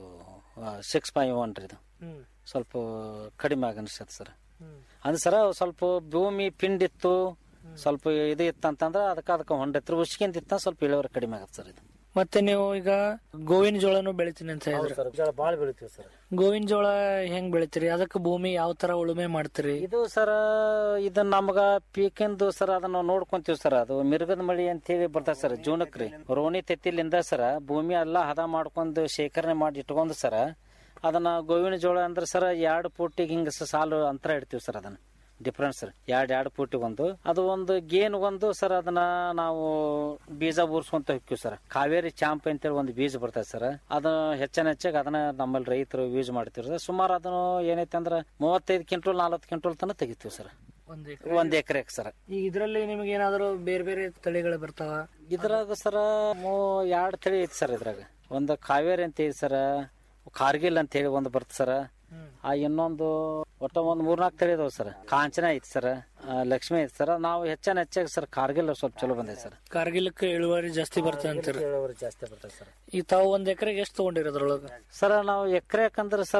S21: ಸಿಕ್ಸ್ ಫೈವ್ ಒನ್ ರೀ ಇದು ಸ್ವಲ್ಪ ಕಡಿಮೆ ಆಗ ಅನ್ಸತ್ತೆ ಸರ್ ಅಂದ್ರೆ ಸರ್ ಸ್ವಲ್ಪ ಭೂಮಿ ಪಿಂಡಿತ್ತು ಸ್ವಲ್ಪ ಇದು ಇತ್ತಂತಂದ್ರೆ ಅದಕ್ಕೆ ಅದಕ್ಕೆ ಹೊಂಡತ್ರ ಉಸ್ಕಿಂತ ಇತ್ತ ಸ್ವಲ್ಪ ಇಳುವರಿ ಕಡಿಮೆ ಆಗತ್ತೆ ಸರ್ ಇದು
S20: ಮತ್ತೆ ನೀವು ಈಗ ಗೋವಿನ ಜೋಳನು ಬೆಳಿತೀನಿ ಅಂತ ಹೇಳಿದ್ರೆ
S21: ಬಾಳ ಬೆಳಿತೀವಿ ಸರ್
S20: ಗೋವಿನ ಜೋಳ ಹೆಂಗ್ ಬೆಳಿತೀರಿ ಅದಕ್ಕೆ ಭೂಮಿ ಯಾವ ತರ ಉಳುಮೆ ಮಾಡ್ತೀರಿ
S21: ಇದು ಸರ ಇದನ್ನ ನಮಗ ಪೀಕಿಂದು ಸರ್ ಅದನ್ನ ನೋಡ್ಕೊಂತೀವಿ ಸರ್ ಅದು ಮಿರ್ಗದ ಮಳಿ ಅಂತ ಹೇಳಿ ಬರ್ತದೆ ಸರ್ ಜೂನಕ್ ರೀ ರೋಣಿ ತೆತ್ತಿಲಿಂದ ಸರ ಭೂಮಿ ಎಲ್ಲ ಹದ ಮಾಡ್ಕೊಂಡು ಶೇಖರಣೆ ಮಾಡಿ ಇಟ್ಕೊಂಡು ಸರ ಅದನ್ನ ಗೋವಿನ ಜೋಳ ಅಂದ್ರೆ ಸರ ಎರಡು ಫೂಟಿಗೆ ಹಿಂಗ ಸ- ಸಾಲು ಅಂತರ ಇಡ್ತೀವಿ ಸರ್ ಅದನ್ನ ಡಿಫ್ರೆನ್ಸ್ ಸರ್ ಎರಡು ಎರಡು ಫೂಟಿಗೆ ಒಂದು ಅದು ಒಂದು ಗೇನ್ ಒಂದು ಸರ್ ಅದನ್ನ ನಾವು ಬೀಜ ಊರ್ಸ್ಕೊಂತ ಹೋಗ್ತೀವಿ ಸರ್ ಕಾವೇರಿ ಚಾಂಪ್ ಅಂತೇಳಿ ಒಂದು ಬೀಜ ಬರ್ತದೆ ಸರ್ ಅದು ಹೆಚ್ಚನ ಹೆಚ್ಚಾಗಿ ಅದನ್ನ ನಮ್ಮಲ್ಲಿ ರೈತರು ಯೂಸ್ ಮಾಡ್ತೀವಿ ಸರ್ ಸುಮಾರು ಅದನ್ನು ಏನೈತೆ ಅಂದ್ರೆ ಮೂವತ್ತೈದು ಕ್ವಿಂಟಲ್ ನಲ್ವತ್ತು ಕ್ವಿಂಟಲ್ ತನಕ ತೆಗಿತೀವಿ ಸರ್
S20: ಒಂದ್
S21: ಒಂದ್ ಎಕರೆಗೆ ಸರ್
S20: ಈಗ ಇದ್ರಲ್ಲಿ ನಿಮ್ಗೆ ಏನಾದ್ರು ಬೇರೆ ಬೇರೆ ತಳಿಗಳು ಬರ್ತಾವ
S21: ಇದ್ರಾಗ ಸರ ಎರಡು ತಳಿ ಐತಿ ಸರ್ ಇದ್ರಾಗ ಒಂದು ಕಾವೇರಿ ಅಂತ ಐತಿ ಸರ ಕಾರ್ಗಿಲ್ ಅಂತ ಹೇಳಿ ಒಂದು ಬರ್ತದೆ ಸರ ಆ ಇನ್ನೊಂದು ಒಟ್ಟ ಒಂದ್ ಮೂರ್ನಾಲ್ಕು ತಳಿ ಇದಾವ ಸರ್ ಕಾಂಚನ ಐತಿ ಸರ್ ಲಕ್ಷ್ಮಿ ಐತಿ ಸರ್ ನಾವು ಹೆಚ್ಚನ ಹೆಚ್ಚಾಗಿ ಸರ್ ಕಾರ್ಗಿಲ್ ಸ್ವಲ್ಪ ಚಲೋ ಬಂದೈತೆ ಸರ್
S20: ಕಾರ್ಗಿಲಕ್ಕೆ ಇಳುವರಿ ಜಾಸ್ತಿ ಬರ್ತದೆ ಅಂತೀರಿ
S21: ಜಾಸ್ತಿ ಬರ್ತದೆ ಸರ್
S20: ಈಗ ತಾವು ಒಂದ್ ಎಕರೆಗೆ ಎಷ್ಟು ತಗೊಂಡಿರಿ ಅದ್ರೊಳಗ
S21: ಸರ ನಾವು ಎಕರೆ ಯಾಕಂದ್ರೆ ಸರ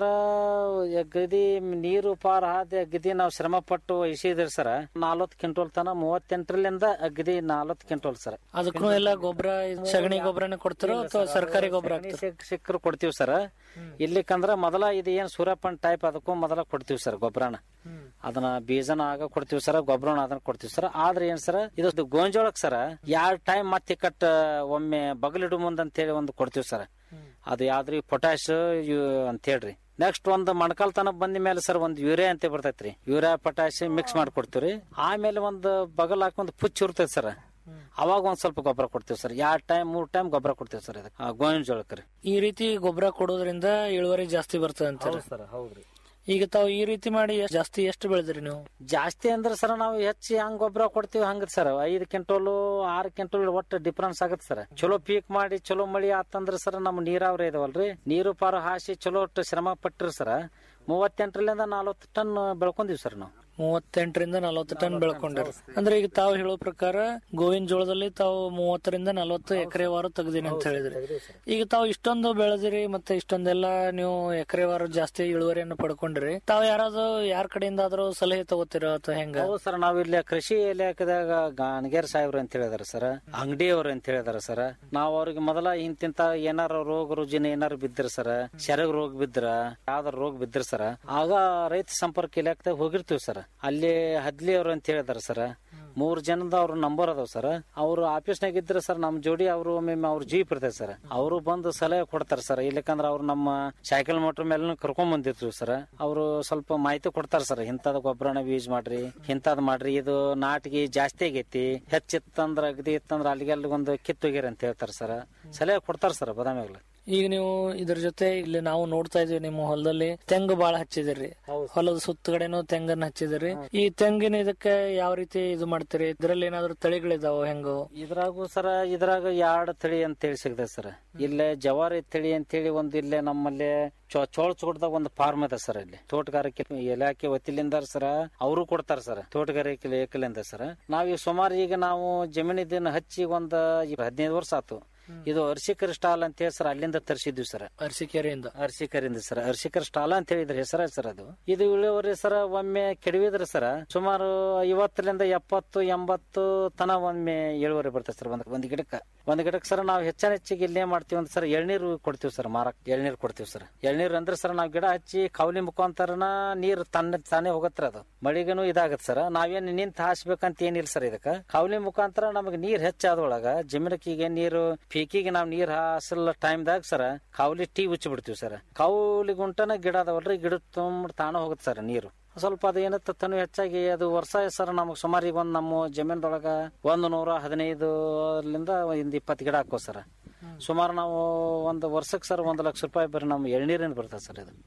S21: ಗದಿ ನೀರು ಪಾರ ಹಾದಿ ಅಗದಿ ನಾವು ಶ್ರಮ ಪಟ್ಟು ವಹಿಸಿದ್ರಿ ಸರ ನಾಲ್ವತ್ತು ಕ್ವಿಂಟಲ್ ತನ ಮೂವತ್ತೆಂಟರಿಂದ ಅಗದಿ ನಾಲ್ವತ್ತು ಕ್ವಿಂಟಲ್ ಸರ್
S20: ಅದಕ್ಕೂ ಎಲ್ಲ ಗೊಬ್ಬರ ಸಗಣಿ ಗೊಬ್ಬರನೇ ಕೊಡ್ತಾರೋ ಅಥವಾ ಸರ್ಕಾರಿ ಗೊಬ್ಬರ ಹಾಕ್ತಾರೋ?
S21: ಸಿಕ್ಕರು ಕೊಡ್ತೀವಿ ಸರ್ ಇಲ್ಲಿಕಂದ್ರ ಮೊದಲ ಇದು ಏನ್ ಸೂರ್ಯಪಾನ ಟೈಪ್ ಅದಕ್ಕೂ ಮೊದಲ ಕೊಡ್ತೀವಿ ಸರ್ ಗೊಬ್ಬರನ ಅದನ್ನ ಬೀಜನ ಆಗ ಕೊಡ್ತೀವಿ ಸರ್ ಗೊಬ್ಬರನ ಅದನ್ನ ಕೊಡ್ತೀವಿ ಸರ್ ಆದ್ರೆ ಏನ್ ಸರ್ ಇದು ಗೋಂಜೋಳಕ್ ಸರ್ ಎರಡ್ ಟೈಮ್ ಮತ್ತೆ ಕಟ್ ಒಮ್ಮೆ ಬಗಲಿಡು ಮುಂದ್ ಅಂತ ಹೇಳಿ ಒಂದು ಕೊಡ್ತೀವಿ ಸರ್ ಅದು ಯಾವ್ದ್ರಿ ಪೊಟ್ಯಾಶ್ ಅಂತ ಹೇಳ್ರಿ ನೆಕ್ಸ್ಟ್ ಒಂದು ಮಣಕಾಲ್ ತನ ಬಂದ ಮೇಲೆ ಸರ್ ಒಂದು ಯೂರಿಯಾ ಅಂತ ಬರ್ತೈತ್ರಿ ಯೂರಿಯಾ ಪೊಟ್ಯಾಶ್ ಮಿಕ್ಸ್ ಮಾಡ್ಕೊಡ್ತೀವ್ರಿ ಆಮೇಲೆ ಒಂದು ಬಗಲ್ ಹಾಕಿ ಒಂದು ಪುಚ್ಚ ಇರ್ತೈತಿ ಸರ್ ಅವಾಗ ಒಂದ್ ಸ್ವಲ್ಪ ಗೊಬ್ಬರ ಕೊಡ್ತೀವಿ ಸರ್ ಎರಡ್ ಟೈಮ್ ಮೂರ್ ಟೈಮ್ ಗೊಬ್ಬರ ಕೊಡ್ತೀವಿ ಸರ್ ಇದಕ್ಕೆ ಗೋವಿನ ಜೋಳಕ್ಕೆ
S20: ಈ ರೀತಿ ಗೊಬ್ಬರ ಕೊಡೋದ್ರಿಂದ ಇಳುವರಿ ಜಾಸ್ತಿ ಬರ್ತದೆ ಅಂತಾರೆ
S21: ಸರ್ ಹೌದ್ರಿ
S20: ಈಗ ತಾವು ಈ ರೀತಿ ಮಾಡಿ ಎಷ್ಟ್- ಜಾಸ್ತಿ ಎಷ್ಟು ಬೆಳೆದ್ರಿ ನೀವು
S21: ಜಾಸ್ತಿ ಅಂದ್ರೆ ಸರ್ ನಾವು ಹೆಚ್ಚು ಹಂಗ್ ಗೊಬ್ಬರ ಕೊಡ್ತೀವಿ ಹಂಗ ಸರ್ ಐದ್ ಕ್ವಿಂಟಲ್ ಆರ್ ಕ್ವಿಂಟಲ್ ಒಟ್ಟು ಡಿಫ್ರೆನ್ಸ್ ಆಗತ್ತೆ ಸರ್ ಚಲೋ ಪೀಕ್ ಮಾಡಿ ಚಲೋ ಮಳಿ ಆತಂದ್ರ ಸರ್ ನಮ್ ನೀರಾವರಿ ಇದಾವಲ್ರಿ ನೀರು ಪಾರು ಹಾಸಿ ಚಲೋ ಒಟ್ಟು ಶ್ರಮ ಪಟ್ರಿ ಸರ್ ಮೂವತ್ತೆಂಟರಿಂದ ನಲ್ವತ್ತು ಟನ್ ಬೆಳ್ಕೊಂದಿವಿ ಸರ್ ನಾವು
S20: ಮೂವತ್ತೆಂಟರಿಂದ ನಲವತ್ತು ಟನ್ ಬೆಳ್ಕೊಂಡ್ರಿ ಅಂದ್ರೆ ಈಗ ತಾವು ಹೇಳೋ ಪ್ರಕಾರ ಗೋವಿನ ಜೋಳದಲ್ಲಿ ತಾವು ಮೂವತ್ತರಿಂದ ನಲವತ್ತು ಎಕರೆ ವಾರ ತೆಗ್ದಿನಿ ಅಂತ ಹೇಳಿದ್ರಿ ಈಗ ತಾವು ಇಷ್ಟೊಂದು ಬೆಳೆದಿರಿ ಮತ್ತೆ ಇಷ್ಟೊಂದೆಲ್ಲ ನೀವು ಎಕರೆ ವಾರ ಜಾಸ್ತಿ ಇಳುವರಿಯನ್ನು ಪಡ್ಕೊಂಡ್ರಿ ತಾವು ಯಾರಾದ್ರೂ ಯಾರ ಕಡೆಯಿಂದ ಆದ್ರೂ ಸಲಹೆ ತಗೋತಿರೋ ಅಥವಾ ಹೆಂಗ
S21: ಹೌದು ಸರ್ ನಾವ್ ಇಲ್ಲಿ ಕೃಷಿ ಇಲಾಖೆದಾಗ ಗಾಣಗೇರ್ ಸಾಹೇಬ್ರು ಅಂತ ಹೇಳಿದಾರೆ ಸರ್ ಅಂಗಡಿಯವ್ರು ಅಂತ ಹೇಳಿದಾರೆ ಸರ್ ನಾವ್ ಅವ್ರಿಗೆ ಮೊದಲ ಇಂತಿಂತ ಏನಾರ ರೋಗ ರುಜಿನ ಏನಾರು ಬಿದ್ರ ಸರ್ ಸೆರಗ್ ರೋಗ ಬಿದ್ರ ಯಾವ್ದಾರ ರೋಗ ಬಿದ್ರ ಸರ್ ಆಗ ರೈತ ಸಂಪರ್ಕ ಇಲಾಖೆದಾಗ ಹೋಗಿರ್ತೀವಿ ಸರ್ ಅಲ್ಲಿ ಹದ್ಲಿ ಅವ್ರು ಅಂತ ಹೇಳಿದಾರೆ ಸರ್ ಮೂರ್ ಜನದ ಅವ್ರ ನಂಬರ್ ಅದಾವ ಸರ್ ಅವ್ರು ಆಫೀಸ್ನಾಗ ಇದ್ರೆ ಸರ್ ನಮ್ ಜೋಡಿ ಅವರು ಒಮ್ಮೆ ಅವ್ರ ಜೀಪ್ ಇರ್ತೈತೆ ಸರ್ ಅವರು ಬಂದು ಸಲಹೆ ಕೊಡ್ತಾರ ಸರ್ ಇಲ್ಲಕಂದ್ರ ಅವ್ರು ನಮ್ಮ ಸೈಕಲ್ ಮೋಟರ್ ಮೇಲೆ ಕರ್ಕೊಂಡ್ ಬಂದಿರ್ತೀವಿ ಸರ್ ಅವರು ಸ್ವಲ್ಪ ಮಾಹಿತಿ ಕೊಡ್ತಾರ ಸರ್ ಇಂಥದ್ ಗೊಬ್ಬರನ ಯೂಸ್ ಮಾಡ್ರಿ ಇಂಥದ್ ಮಾಡ್ರಿ ಇದು ನಾಟಿಗೆ ಜಾಸ್ತಿ ಆಗೈತಿ ಹೆಚ್ಚಿತ್ತಂದ್ರ ಅಗದಿ ಇತ್ತಂದ್ರ ಅಲ್ಲಿಗೆ ಅಲ್ಲಿ ಒಂದು ಕಿತ್ತೋಗ್ಯಾರ ಅಂತ ಹೇಳ್ತಾರ ಸರ್ ಸಲಹೆ ಕೊಡ್ತಾರ ಸರ್ ಬದಾಮಿಗ್ಲ
S20: ಈಗ ನೀವು ಇದ್ರ ಜೊತೆ ಇಲ್ಲಿ ನಾವು ನೋಡ್ತಾ ಇದೀವಿ ನಿಮ್ಮ ಹೊಲದಲ್ಲಿ ತೆಂಗು ಬಾಳ ಹಚ್ಚಿದಿರಿ ಹೊಲದ ಸುತ್ತಗಡೆನೂ ತೆಂಗನ್ನ ಹಚ್ಚಿದಿರಿ ಈ ತೆಂಗಿನ ಇದಕ್ಕೆ ಯಾವ ರೀತಿ ಇದು ಮಾಡ್ತೀರಿ ಇದ್ರಲ್ಲಿ ಏನಾದ್ರು ತಳಿಗಳಿದಾವ ಹೆಂಗು
S21: ಇದ್ರಾಗು ಸರ ಇದ್ರಾಗ ಎರಡು ತಳಿ ಅಂತ ಹೇಳಿ ಸಿಗ್ತದೆ ಸರ್ ಇಲ್ಲೇ ಜವಾರಿ ತಳಿ ಅಂತೇಳಿ ಒಂದು ಇಲ್ಲೇ ನಮ್ಮಲ್ಲಿ ಚೋ- ಚೋಳ ಚೋಟದಾಗ ಒಂದು ಫಾರ್ಮ್ ಇದೆ ಸರ್ ಇಲ್ಲಿ ತೋಟಗಾರಿಕೆ ಇಲಾಖೆ ವತಿಲಿಂದ ಸರ ಅವರು ಕೊಡ್ತಾರ ಸರ್ ತೋಟಗಾರಿಕೆ ಇಲಾಖೆಲಿಂದ ಸರ್ ನಾವ್ ಈಗ ಸುಮಾರು ಈಗ ನಾವು ಜಮೀನಿದ್ದನ್ನ ಹಚ್ಚಿ ಒಂದ್ ಹದಿನೈದು ವರ್ಷ ಆತು ಇದು ಅರ್ಸಿಕರ್ ಸ್ಟಾಲ್ ಅಂತ ಹೇಳಿ ಸರ್ ಅಲ್ಲಿಂದ ತರಿಸಿದ್ವಿ ಸರ್
S20: ಅರಸಿಕೆರೆಯಿಂದ
S21: ಅರ್ಸಿಕರಿಂದ ಸರ್ ಅರ್ಸಿಕರ್ ಸ್ಟಾಲ್ ಅಂತ ಹೇಳಿದ್ರೆ ಹೆಸರ ಸರ್ ಅದು ಇದು ಇಳುವರಿ ಸರ ಒಮ್ಮೆ ಕೆಡವಿದ್ರೆ ಸರ್ ಸುಮಾರು ಐವತ್ತರಿಂದ ಎಪ್ಪತ್ತು ಎಂಬತ್ತು ತನ ಒಮ್ಮೆ ಇಳುವರಿ ಬರ್ತದೆ ಸರ್ ಒಂದ್ ಒಂದ್ ಗಿಡಕ್ಕೆ ಒಂದ್ ಗಿಡಕ್ಕೆ ಸರ್ ನಾವು ಹೆಚ್ಚನ ಹೆಚ್ಚಿಗೆ ಇಲ್ಲಿ ಏನ್ ಮಾಡ್ತೀವಿ ಅಂತ ಸರ್ ಎಳ್ನೀರು ಕೊಡ್ತೀವಿ ಸರ್ ಮಾರಕ್ ಎಳ್ನೀರು ಕೊಡ್ತೀವಿ ಸರ್ ಎಳ್ನೀರು ಅಂದ್ರೆ ಸರ್ ನಾವು ಗಿಡ ಹಚ್ಚಿ ಕೌಲಿ ಮುಖಾಂತರನ ನೀರು ತನ್ನ ತಾನೇ ಹೋಗತ್ರ ಅದು ಮಳಿಗೆನೂ ಇದಾಗತ್ತೆ ಸರ್ ನಾವೇನ್ ನಿಂತ ಹಾಸ್ಬೇಕಂತ ಏನಿಲ್ಲ ಸರ್ ಇದಕ್ಕ ಕೌಲಿ ಮುಖಾಂತರ ನಮಗೆ ನೀರ್ ಹೆಚ್ಚಾದೊಳಗ ಜಮೀನಕ್ಕಿಗೆ ನೀರು ಪೀಕಿಗೆ ನಾವು ನೀರ್ ಹಾಸಲ್ ಟೈಮ್ದಾಗ ಸರ್ ಕಾವಲಿ ಟೀ ಉಚ್ಚಿ ಬಿಡ್ತೀವಿ ಸರ್ ಕಾವಲಿ ಗುಂಟನ ಗಿಡ ಅದಾವಲ್ರಿ ಗಿಡ ತುಂಬ ತಾಣ ಹೋಗುತ್ತೆ ಸರ್ ನೀರು ಸ್ವಲ್ಪ ಅದು ಏನತ್ತ ತನು ಹೆಚ್ಚಾಗಿ ಅದು ವರ್ಷ ಸರ್ ನಮಗೆ ಸುಮಾರು ಈಗ ಒಂದು ನಮ್ಮ ಜಮೀನ್ದೊಳಗ ಒಂದು ನೂರ ಹದಿನೈದರಿಂದ ಒಂದು ಇಪ್ಪತ್ತು ಗಿಡ ಹಾಕೋ ಸರ್ ಸುಮಾರು ನಾವು ಒಂದು ವರ್ಷಕ್ಕೆ ಸರ್ ಒಂದು ಲಕ್ಷ ರೂಪಾಯಿ ಬರೀ ನಮ್ಮ ಎಳ್ನೀರಿಂದ ಬರ್ತದೆ ಸರ್ ಇದು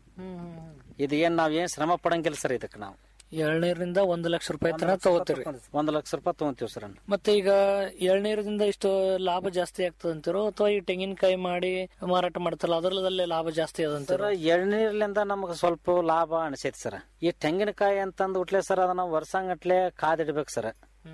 S21: ಇದು ಏನ್ ನಾವ್ ಏನ್ ಶ್ರಮ ಪಡಂಗಿಲ್ಲ ಸರ್ ಇದಕ್ಕೆ ನಾವು
S20: ಎಳ್ನೀರಿಂದ ಒಂದು ಲಕ್ಷ ರೂಪಾಯಿ ತನ ತಗೋತೀರಿ
S21: ಒಂದು ಲಕ್ಷ ರೂಪಾಯಿ ತಗೊಂತೀವಿ ಸರ್
S20: ಮತ್ತೆ ಈಗ ಎಳ್ನೀರಿಂದ ಇಷ್ಟು ಲಾಭ ಜಾಸ್ತಿ ಆಗ್ತದೆ ಅಂತೀರೋ ಅಥವಾ ಈ ತೆಂಗಿನಕಾಯಿ ಮಾಡಿ ಮಾರಾಟ ಮಾಡ್ತಾರಲ್ಲ ಅದರಲ್ಲೇ ಲಾಭ ಜಾಸ್ತಿ
S21: ಸರ್
S20: ಅದಂತೀರೋ
S21: ಎಳ್ನೀರ್ಲಿಂದ ನಮಗೆ ಸ್ವಲ್ಪ ಲಾಭ ಅನಿಸೈತಿ ಸರ್ ಈ ತೆಂಗಿನಕಾಯಿ ಅಂತಂದ್ ಉಟ್ಲೆ ಸರ್ ಅದನ್ನ ವರ್ಷಂಗಟ್ಲೆ ಕಾದಿಡ್ಬೇಕು ಸರ್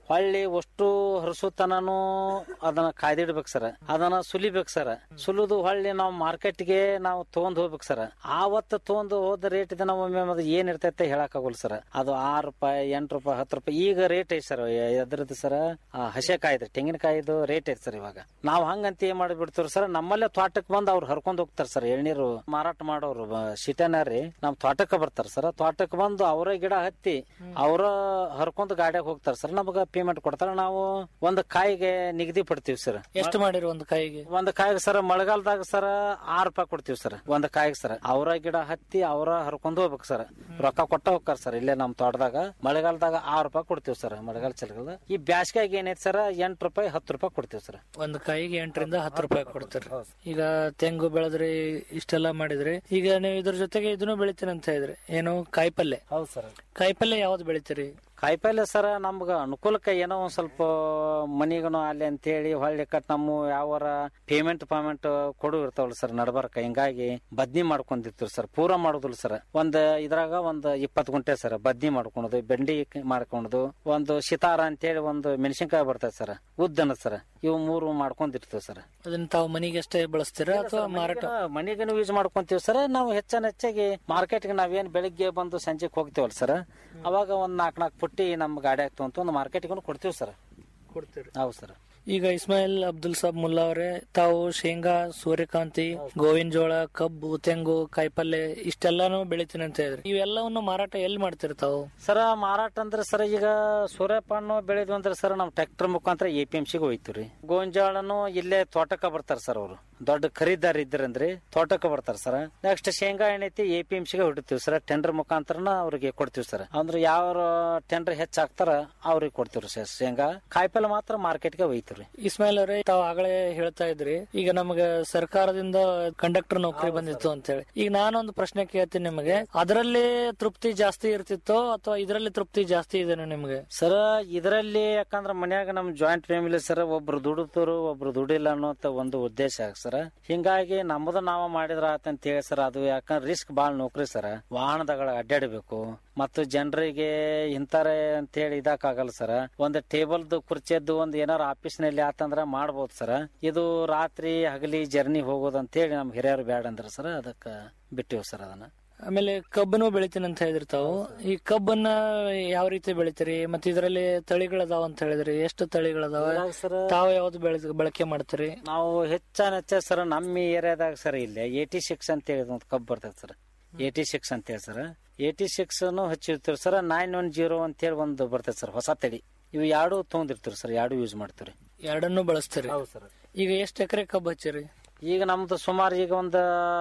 S21: ಹೊಳ್ಳಿ ಅಷ್ಟು ಹರಿಸುತನನು ಅದನ್ನ ಕಾಯ್ದಿಡ್ಬೇಕು ಸರ್ ಅದನ್ನ ಸುಲಿಬೇಕು ಸರ್ ಸುಲಿದು ಹೊಳ್ಳಿ ನಾವು ಮಾರ್ಕೆಟ್ಗೆ ನಾವು ತಗೊಂಡ್ ಹೋಗ್ಬೇಕು ಸರ್ ಆವತ್ತು ತಗೊಂಡ್ ಹೋದ ರೇಟ್ ಇದೆ ನಾವು ಒಮ್ಮೆ ಅದು ಏನ್ ಇರ್ತೈತೆ ಹೇಳಕ್ ಆಗೋಲ್ಲ ಸರ್ ಅದು ಆರು ರೂಪಾಯಿ ಎಂಟು ರೂಪಾಯಿ ಹತ್ತು ರೂಪಾಯಿ ಈಗ ರೇಟ್ ಐತಿ ಸರ್ ಎದ್ರದ್ದು ಸರ್ ಹಸೆಕಾಯ್ದು ತೆಂಗಿನಕಾಯಿದು ರೇಟ್ ಐತಿ ಸರ್ ಇವಾಗ ನಾವು ಹಂಗಂತ ಏನ್ ಮಾಡಿಬಿಡ್ತೀವಿ ಸರ್ ನಮ್ಮಲ್ಲೇ ತೋಟಕ್ಕೆ ಬಂದು ಅವ್ರು ಹರ್ಕೊಂಡ್ ಹೋಗ್ತಾರೆ ಸರ್ ಎಳ್ನೀರು ಮಾರಾಟ ಮಾಡೋರು ಸಿಟನಾರಿ ನಮ್ ತೋಟಕ್ಕೆ ಬರ್ತಾರೆ ಸರ್ ತೋಟಕ್ಕೆ ಬಂದು ಅವರ ಗಿಡ ಹತ್ತಿ ಅವರ ಹರ್ಕೊಂಡ್ ಗಾಡಿಯಾಗ ಹೋಗ್ತಾರೆ ಸರ್ ನಮಗ ಪೇಮೆಂಟ್ ಕೊಡ್ತಾರೆ ನಾವು ಒಂದು ಕಾಯಿಗೆ ನಿಗದಿ ಪಡ್ತೀವಿ ಸರ್
S20: ಎಷ್ಟು ಮಾಡಿರಿ ಒಂದು ಕಾಯಿಗೆ
S21: ಒಂದ್ ಕಾಯಿಗೆ ಸರ್ ಮಳೆಗಾಲದಾಗ ಸರ್ ಆರ್ ರೂಪಾಯಿ ಕೊಡ್ತೀವಿ ಸರ್ ಒಂದ್ ಕಾಯಿಗೆ ಸರ್ ಅವರ ಗಿಡ ಹತ್ತಿ ಅವರ ಹರ್ಕೊಂಡ್ ಹೋಗ್ಬೇಕು ಸರ್ ರೊಕ್ಕ ಕೊಟ್ಟ ಹೋಗ್ತಾರ ಸರ್ ಇಲ್ಲೇ ನಮ್ ತೋಟದಾಗ ಮಳೆಗಾಲದಾಗ ಆರ್ ರೂಪಾಯಿ ಕೊಡ್ತೀವಿ ಸರ್ ಮಳೆಗಾಲ ಚಳಿಗಾಲ ಈ ಬ್ಯಾಸ್ಗ್ಯಾಗ ಏನೈತಿ ಸರ್ ಎಂಟ್ ರೂಪಾಯಿ ಹತ್ತು ರೂಪಾಯಿ ಕೊಡ್ತೀವಿ ಸರ್
S20: ಒಂದು ಕಾಯಿಗೆ ಎಂಟರಿಂದ ಹತ್ತು ರೂಪಾಯಿ ಕೊಡ್ತೀರಿ ಈಗ ತೆಂಗು ಬೆಳೆದ್ರಿ ಇಷ್ಟೆಲ್ಲ ಮಾಡಿದ್ರಿ ಈಗ ನೀವು ಇದ್ರ ಜೊತೆಗೆ ಇದನ್ನು ಬೆಳಿತೀನಿ ಅಂತ ಇದ್ರಿ ಏನು ಕಾಯಿಪಲ್ಲೆ
S21: ಹೌದು ಸರ್
S20: ಕಾಯಿಪಲ್ಲೆ ಯಾವ್ದು ಬೆಳಿತೀರಿ
S21: ಕಾಯಿಪಲ್ಲೆ ಸರ ನಮ್ಗ ಅನುಕೂಲಕ್ಕೆ ಏನೋ ಒಂದ್ ಸ್ವಲ್ಪ ಮನಿಗನು ಅಲ್ಲಿ ಅಂತೇಳಿ ಹೊಳ್ಳಿ ಕಟ್ ನಮ್ಮ ಯಾವರ ಪೇಮೆಂಟ್ ಪೇಮೆಂಟ್ ಕೊಡು ಇರ್ತಾವಲ್ಲ ಸರ್ ನಡ್ಬರ್ಕ ಹಿಂಗಾಗಿ ಬದ್ನಿ ಮಾಡ್ಕೊಂಡಿರ್ತೀವಿ ಸರ್ ಪೂರ ಮಾಡೋದಿಲ್ಲ ಸರ್ ಒಂದ್ ಇದ್ರಾಗ ಒಂದ್ ಇಪ್ಪತ್ತು ಗುಂಟೆ ಸರ್ ಬದ್ನಿ ಮಾಡ್ಕೊಳೋದು ಬೆಂಡಿ ಮಾಡ್ಕೊಳೋದು ಒಂದು ಶಿತಾರ ಅಂತೇಳಿ ಒಂದು ಮೆಣಸಿನ್ಕಾಯಿ ಬರ್ತದೆ ಸರ್ ಉದ್ದನ ಸರ್ ಇವು ಮೂರು ಮಾಡ್ಕೊಂಡಿರ್ತೀವಿ ಸರ್
S20: ಅದನ್ನ ತಾವು ಮನೆಗೆ ಅಷ್ಟೇ ಬಳಸ್ತೀರಾ ಅಥವಾ ಮಾರಾಟ
S21: ಮನಿಗನು ಯೂಸ್ ಮಾಡ್ಕೊಂತೀವಿ ಸರ್ ನಾವು ಹೆಚ್ಚಾನ ಹೆಚ್ಚಾಗಿ ಮಾರ್ಕೆಟ್ಗೆ ನಾವೇನ್ ಬೆಳಿಗ್ಗೆ ಬಂದು ಸಂಜೆಗೆ ಹೋಗ್ತೀವಲ್ಲ ಸರ್ ಅವಾಗ ಒಂದ್ ನಾಲ್ಕು ನಾಲ್ಕು ಪುಟ್ಟಿ ನಮ್ಮ ಗಾಡಿ ಆಗ್ತು ಒಂದು ಮಾರ್ಕೆಟ್ಗೂ ಕೊಡ್ತೀವಿ ಸರ್
S20: ಕೊಡ್ತೀರಿ
S21: ಹೌದು ಸರ್
S20: ಈಗ ಇಸ್ಮಾಯಿಲ್ ಅಬ್ದುಲ್ ಸಾಬ್ ಮುಲ್ಲಾ ಅವರೇ ತಾವು ಶೇಂಗಾ ಸೂರ್ಯಕಾಂತಿ ಗೋವಿನ ಜೋಳ ಕಬ್ಬು ತೆಂಗು ಕಾಯಿಪಲ್ಲೆ ಇಷ್ಟೆಲ್ಲಾನು ಬೆಳಿತೀನಿ ಅಂತ ಹೇಳಿದ್ರಿ ಇವೆಲ್ಲವನ್ನು ಮಾರಾಟ ಎಲ್ಲಿ ಮಾಡ್ತೀರಿ ತಾವು
S21: ಸರ ಮಾರಾಟ ಅಂದ್ರೆ ಸರ್ ಈಗ ಸೂರ್ಯಪಾನ ಬೆಳೆದ್ವು ಅಂದ್ರೆ ಸರ್ ನಾವು ಟ್ರ್ಯಾಕ್ಟರ್ ಮುಖಾಂತರ ಎ ಪಿ ಎಂ ಸಿಗೆ ಹೋಯ್ತೀವಿ ಗೋಂಜಾಳನು ಇಲ್ಲೇ ತೋಟಕ್ಕೆ ಬರ್ತಾರ ಸರ್ ಅವರು ದೊಡ್ಡ ಖರೀದಾರ ಇದ್ರಂದ್ರಿ ತೋಟಕ್ಕೆ ಬರ್ತಾರ ಸರ್ ನೆಕ್ಸ್ಟ್ ಶೇಂಗಾ ಏನೈತಿ ಎ ಪಿ ಎಂ ಸಿಗೆ ಹೊಡಿತೀವಿ ಸರ್ ಟೆಂಡರ್ ಮುಖಾಂತರನ ಅವ್ರಿಗೆ ಕೊಡ್ತೀವಿ ಸರ್ ಅಂದ್ರೆ ಯಾವ ಟೆಂಡರ್ ಹೆಚ್ಚಾಗ್ತಾರ ಅವ್ರಿಗೆ ಕೊಡ್ತೀವಿ ಸರ್ ಶೇಂಗಾ ಕಾಯಿಪಲ್ಲೆ ಮಾತ್ರ ಮಾರ್ಕೆಟ್ಗೆ ಒಯ್ತೀವಿ
S20: ಇಸ್ಮಾಯಿಲ್ ಅವರೇ ತಾವು ಆಗಲೇ ಹೇಳ್ತಾ ಇದ್ರಿ ಈಗ ನಮಗೆ ಸರ್ಕಾರದಿಂದ ಕಂಡಕ್ಟರ್ ನೌಕರಿ ಬಂದಿತ್ತು ಅಂತ ಹೇಳಿ ಈಗ ನಾನೊಂದು ಪ್ರಶ್ನೆ ಕೇಳ್ತೀನಿ ನಿಮಗೆ ಅದರಲ್ಲಿ ತೃಪ್ತಿ ಜಾಸ್ತಿ ಇರ್ತಿತ್ತೋ ಅಥವಾ ಇದರಲ್ಲಿ ತೃಪ್ತಿ ಜಾಸ್ತಿ ಇದೆ ನಿಮಗೆ
S21: ಸರ್ ಇದರಲ್ಲಿ ಯಾಕಂದ್ರ ಮನ್ಯಾಗ ನಮ್ ಜಾಯಿಂಟ್ ಫ್ಯಾಮಿಲಿ ಸರ್ ಒಬ್ರು ದುಡಿತರು ಒಬ್ರು ದುಡಿಲ್ಲ ಅನ್ನೋಂತ ಒಂದು ಉದ್ದೇಶ ಸರ್ ಹಿಂಗಾಗಿ ನಮ್ಮದು ನಾವ ಮಾಡಿದ್ರ ಆತಂತ ಹೇಳಿ ಸರ್ ಅದು ಯಾಕಂದ್ರೆ ರಿಸ್ಕ್ ಬಾಳ್ ನೌಕರಿ ಸರ್ ವಾಹನದಾಗ ಅಡ್ಡಾಡಬೇಕು ಮತ್ತು ಜನರಿಗೆ ಇಂತಾರೆ ಅಂತ ಹೇಳಿ ಇದಕ್ಕಾಗಲ್ಲ ಸರ್ ಒಂದು ಟೇಬಲ್ದು ಕುರ್ಚಿಯದ್ದು ಒಂದು ಏನಾರ ಆಫೀಸ್ ನಲ್ಲಿ ಆತಂದ್ರ ಮಾಡ್ಬೋದು ಸರ್ ಇದು ರಾತ್ರಿ ಹಗಲಿ ಜರ್ನಿ ಹೋಗೋದು ಅಂತ ಹೇಳಿ ನಮ್ ಹಿರಿಯರು ಬೇಡ ಅಂದ್ರ ಸರ್ ಅದಕ್ಕ ಬಿಟ್ಟಿವ್ ಸರ್ ಅದನ್ನ
S20: ಆಮೇಲೆ ಕಬ್ಬನು ಬೆಳಿತೀನಿ ಅಂತ ಹೇಳಿದ್ರಿ ತಾವು ಈ ಕಬ್ಬನ್ನ ಯಾವ ರೀತಿ ಬೆಳಿತೀರಿ ಮತ್ತೆ ಇದರಲ್ಲಿ ತಳಿಗಳದಾವ ಅಂತ ಹೇಳಿದ್ರಿ ಎಷ್ಟು ತಳಿಗಳದಾವ ತಾವು ಯಾವ್ದು ಬೆಳೆ ಬಳಕೆ ಮಾಡ್ತೀರಿ
S21: ನಾವು ಹೆಚ್ಚಾನ ಹೆಚ್ಚ ಸರ್ ನಮ್ಮ ಏರಿಯಾದಾಗ ಸರ್ ಇಲ್ಲಿ ಏಟಿ ಸಿಕ್ಸ್ ಅಂತ ಹೇಳಿ ಒಂದು ಕಬ್ಬು ಬರ್ತದೆ ಸರ್ ಏಟಿ ಸಿಕ್ಸ್ ಅಂತ ಹೇಳಿ ಸರ್ ಏಟಿ ಸಿಕ್ಸ್ ಹಚ್ಚಿರ್ತೀವಿ ಸರ್ ನೈನ್ ಒನ್ ಜೀರೋ ಅಂತ ಹೇಳಿ ಒಂದು ಬರ್ತದೆ ಸರ್ ಹೊಸ ತಳಿ ಇವು ಎರಡು ತೊಗೊಂಡಿರ್ತೀವಿ ಸರ್ ಎರಡು ಯೂಸ್ ಮಾಡ್ತೀವಿ
S20: ಎರಡನ್ನು ಬಳಸ್ತೀರಿ ಈಗ ಎಷ್ಟು ಎಕರೆ ಕಬ್ಬು ಹಚ್ಚಿರಿ
S21: ಈಗ ನಮ್ದು ಸುಮಾರು ಈಗ ಒಂದು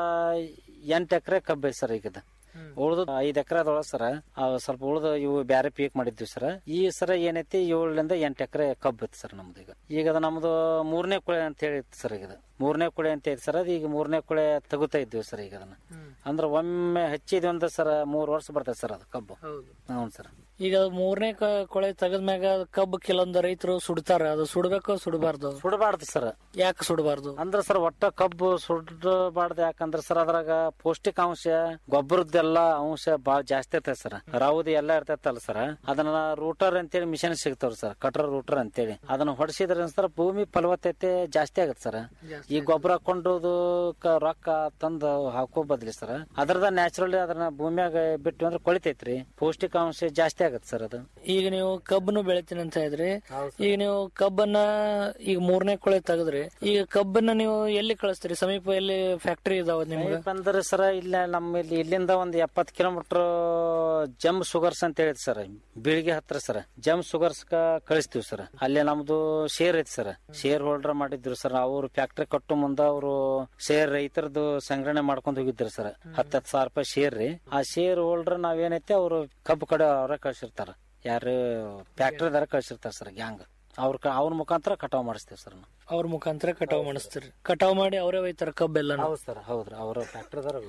S21: ಎಂಟು ಎಕರೆ ಕಬ್ಬು ಐತೆ ಸರ್ ಈಗ ಉಳ್ದು ಐದ್ ಎಕರೆದೊಳಗ ಸರ ಸ್ವಲ್ಪ ಉಳ್ದು ಇವು ಬ್ಯಾರೆ ಪೀಕ್ ಮಾಡಿದ್ವಿ ಸರ್ ಈ ಸರ ಏನೈತಿ ಏಳರಿಂದ ಎಂಟು ಎಕರೆ ಕಬ್ಬು ಐತಿ ಸರ್ ನಮ್ದು ಈಗ ಈಗ ಅದು ನಮ್ದು ಮೂರನೇ ಕುಳೆ ಅಂತ ಹೇಳಿ ಸರ್ ಈಗ ಅದು. ಮೂರನೇ ಕುಳೆ ಅಂತ ಐತಿ ಸರ್ ಅದು ಈಗ ಮೂರನೇ ಕುಳೆ ತಗುತ್ತಾ ಇದ್ವಿ ಸರ್ ಈಗ ಅದನ್ನ ಅಂದ್ರೆ ಒಮ್ಮೆ ಹಚ್ಚಿದ್ವಿ ಅಂದ್ರೆ ಸರ್ ಮೂರ್ ವರ್ಷ ಬರ್ತೈತೆ ಸರ್ ಅದು ಕಬ್ಬು ಹ್ಞೂ ಸರ್
S20: ಈಗ ಮೂರನೇ ಕೊಳೆ ತೆಗದ್ಮ್ಯಾಗ ಕಬ್ಬು ಕೆಲವೊಂದು ರೈತರು ಸುಡ್ತಾರ ಅದು ಸುಡ್ಬೇಕು ಸುಡಬಾರ್ದು
S21: ಸುಡಬಾರ್ದು ಸರ್
S20: ಯಾಕೆ ಸುಡಬಾರ್ದು
S21: ಅಂದ್ರ ಸರ್ ಒಟ್ಟ ಕಬ್ಬು ಸುಡಬಾರ್ದು ಯಾಕಂದ್ರ ಸರ್ ಅದ್ರಾಗ ಪೌಷ್ಟಿಕಾಂಶ ಗೊಬ್ಬರದ್ದೆಲ್ಲ ಅಂಶ ಬಾಳ ಜಾಸ್ತಿ ಇರ್ತೈತೆ ಸರ್ ರಾವುದಿ ಎಲ್ಲ ಇರ್ತೈತಲ್ಲ ಸರ್ ಅದನ್ನ ರೂಟರ್ ಅಂತೇಳಿ ಮಿಷನ್ ಸಿಗ್ತಾವ್ರಿ ಸರ್ ಕಟ್ರ ರೂಟರ್ ಅಂತೇಳಿ ಅದನ್ನ ಹೊಡಿಸಿದ್ರ ಸರ್ ಭೂಮಿ ಫಲವತ್ತತೆ ಜಾಸ್ತಿ ಆಗತ್ತೆ ಸರ್ ಈ ಗೊಬ್ಬರ ಹಾಕೊಂಡು ರೊಕ್ಕ ತಂದು ಹಾಕೋ ಬದ್ಲಿ ಸರ್ ಅದ್ರದ ನ್ಯಾಚುರಲಿ ಅದನ್ನ ಭೂಮಿಯಾಗ ಬಿಟ್ಟು ಅಂದ್ರೆ ಕೊಳಿತೈತ್ರಿ ಪೌಷ್ಟಿಕಾಂಶ ಜಾಸ್ತಿ ಆಗತ್ತೆ ಸರ್ ಅದು
S20: ಈಗ ನೀವು ಕಬ್ಬನ್ನು ಬೆಳಿತೀನಿ ಅಂತ ಇದ್ರಿ ಈಗ ನೀವು ಕಬ್ಬನ್ನ ಈಗ ಮೂರನೇ ಕೊಳೆ ತೆಗದ್ರಿ ಈಗ ಕಬ್ಬನ್ನ ನೀವು ಎಲ್ಲಿ ಕಳಿಸ್ತೀರಿ ಸಮೀಪ ಎಲ್ಲಿ ಫ್ಯಾಕ್ಟರಿ ಇದಾವ ನಿಮ್ಗೆ
S21: ಬಂದ್ರೆ ಸರ ಇಲ್ಲ ನಮ್ಮ ಇಲ್ಲಿ ಇಲ್ಲಿಂದ ಒಂದು ಎಪ್ಪತ್ತು ಕಿಲೋಮೀಟರ್ ಜಮ್ ಶುಗರ್ಸ್ ಅಂತ ಹೇಳಿದ್ ಸರ್ ಬೀಳಿಗೆ ಹತ್ರ ಸರ್ ಜಮ್ ಶುಗರ್ಸ್ ಕಳಿಸ್ತೀವಿ ಸರ್ ಅಲ್ಲಿ ನಮ್ದು ಶೇರ್ ಐತಿ ಸರ್ ಶೇರ್ ಹೋಲ್ಡರ್ ಮಾಡಿದ್ರು ಸರ್ ಅವ್ರು ಫ್ಯಾಕ್ಟ್ರಿ ಕಟ್ಟು ಮುಂದ ಅವರು ಶೇರ್ ರೈತರದ್ದು ಸಂಗ್ರಹಣೆ ಮಾಡ್ಕೊಂಡು ಹೋಗಿದ್ರು ಸರ್ ಹತ್ತತ್ತು ಸಾವಿರ ರೂಪಾಯಿ ಶೇರ್ ರೀ ಆ ಶೇರ್ ಹೋಲ್ಡರ್ ನಾವೇನೈತಿ ಅವರು ಕಬ್ಬು ಕಡೆ ಅವರೇ ಕಳ್ಸಿರ್ತಾರ ಯಾರು ಫ್ಯಾಕ್ಟ್ರಿದಾರ ಕಳ್ಸಿರ್ತಾರ ಸರ್ ಗ್ಯಾಂಗ್ ಅವ್ರ ಅವ್ರ ಮುಖಾಂತರ ಕಟಾವ್ ಮಾಡಿಸ್ತೀವಿ ಸರ್ ನಾವು
S20: ಅವ್ರ ಮುಖಾಂತರ ಕಟಾವ್ ಮಾಡಿಸ್ತೀರಿ ಕಟಾವ್ ಮಾಡಿ ಅವರೇ ಒಯ್ತಾರ ಕಬ್ಬೆಲ್ಲ
S21: ಹೌದು ಸರ್ ಹೌದ್ರಿ ಅವ್ರ ಫ್ಯಾಕ್ಟ್ರಿದಾರ ಹೋಗ್ತಾರೆ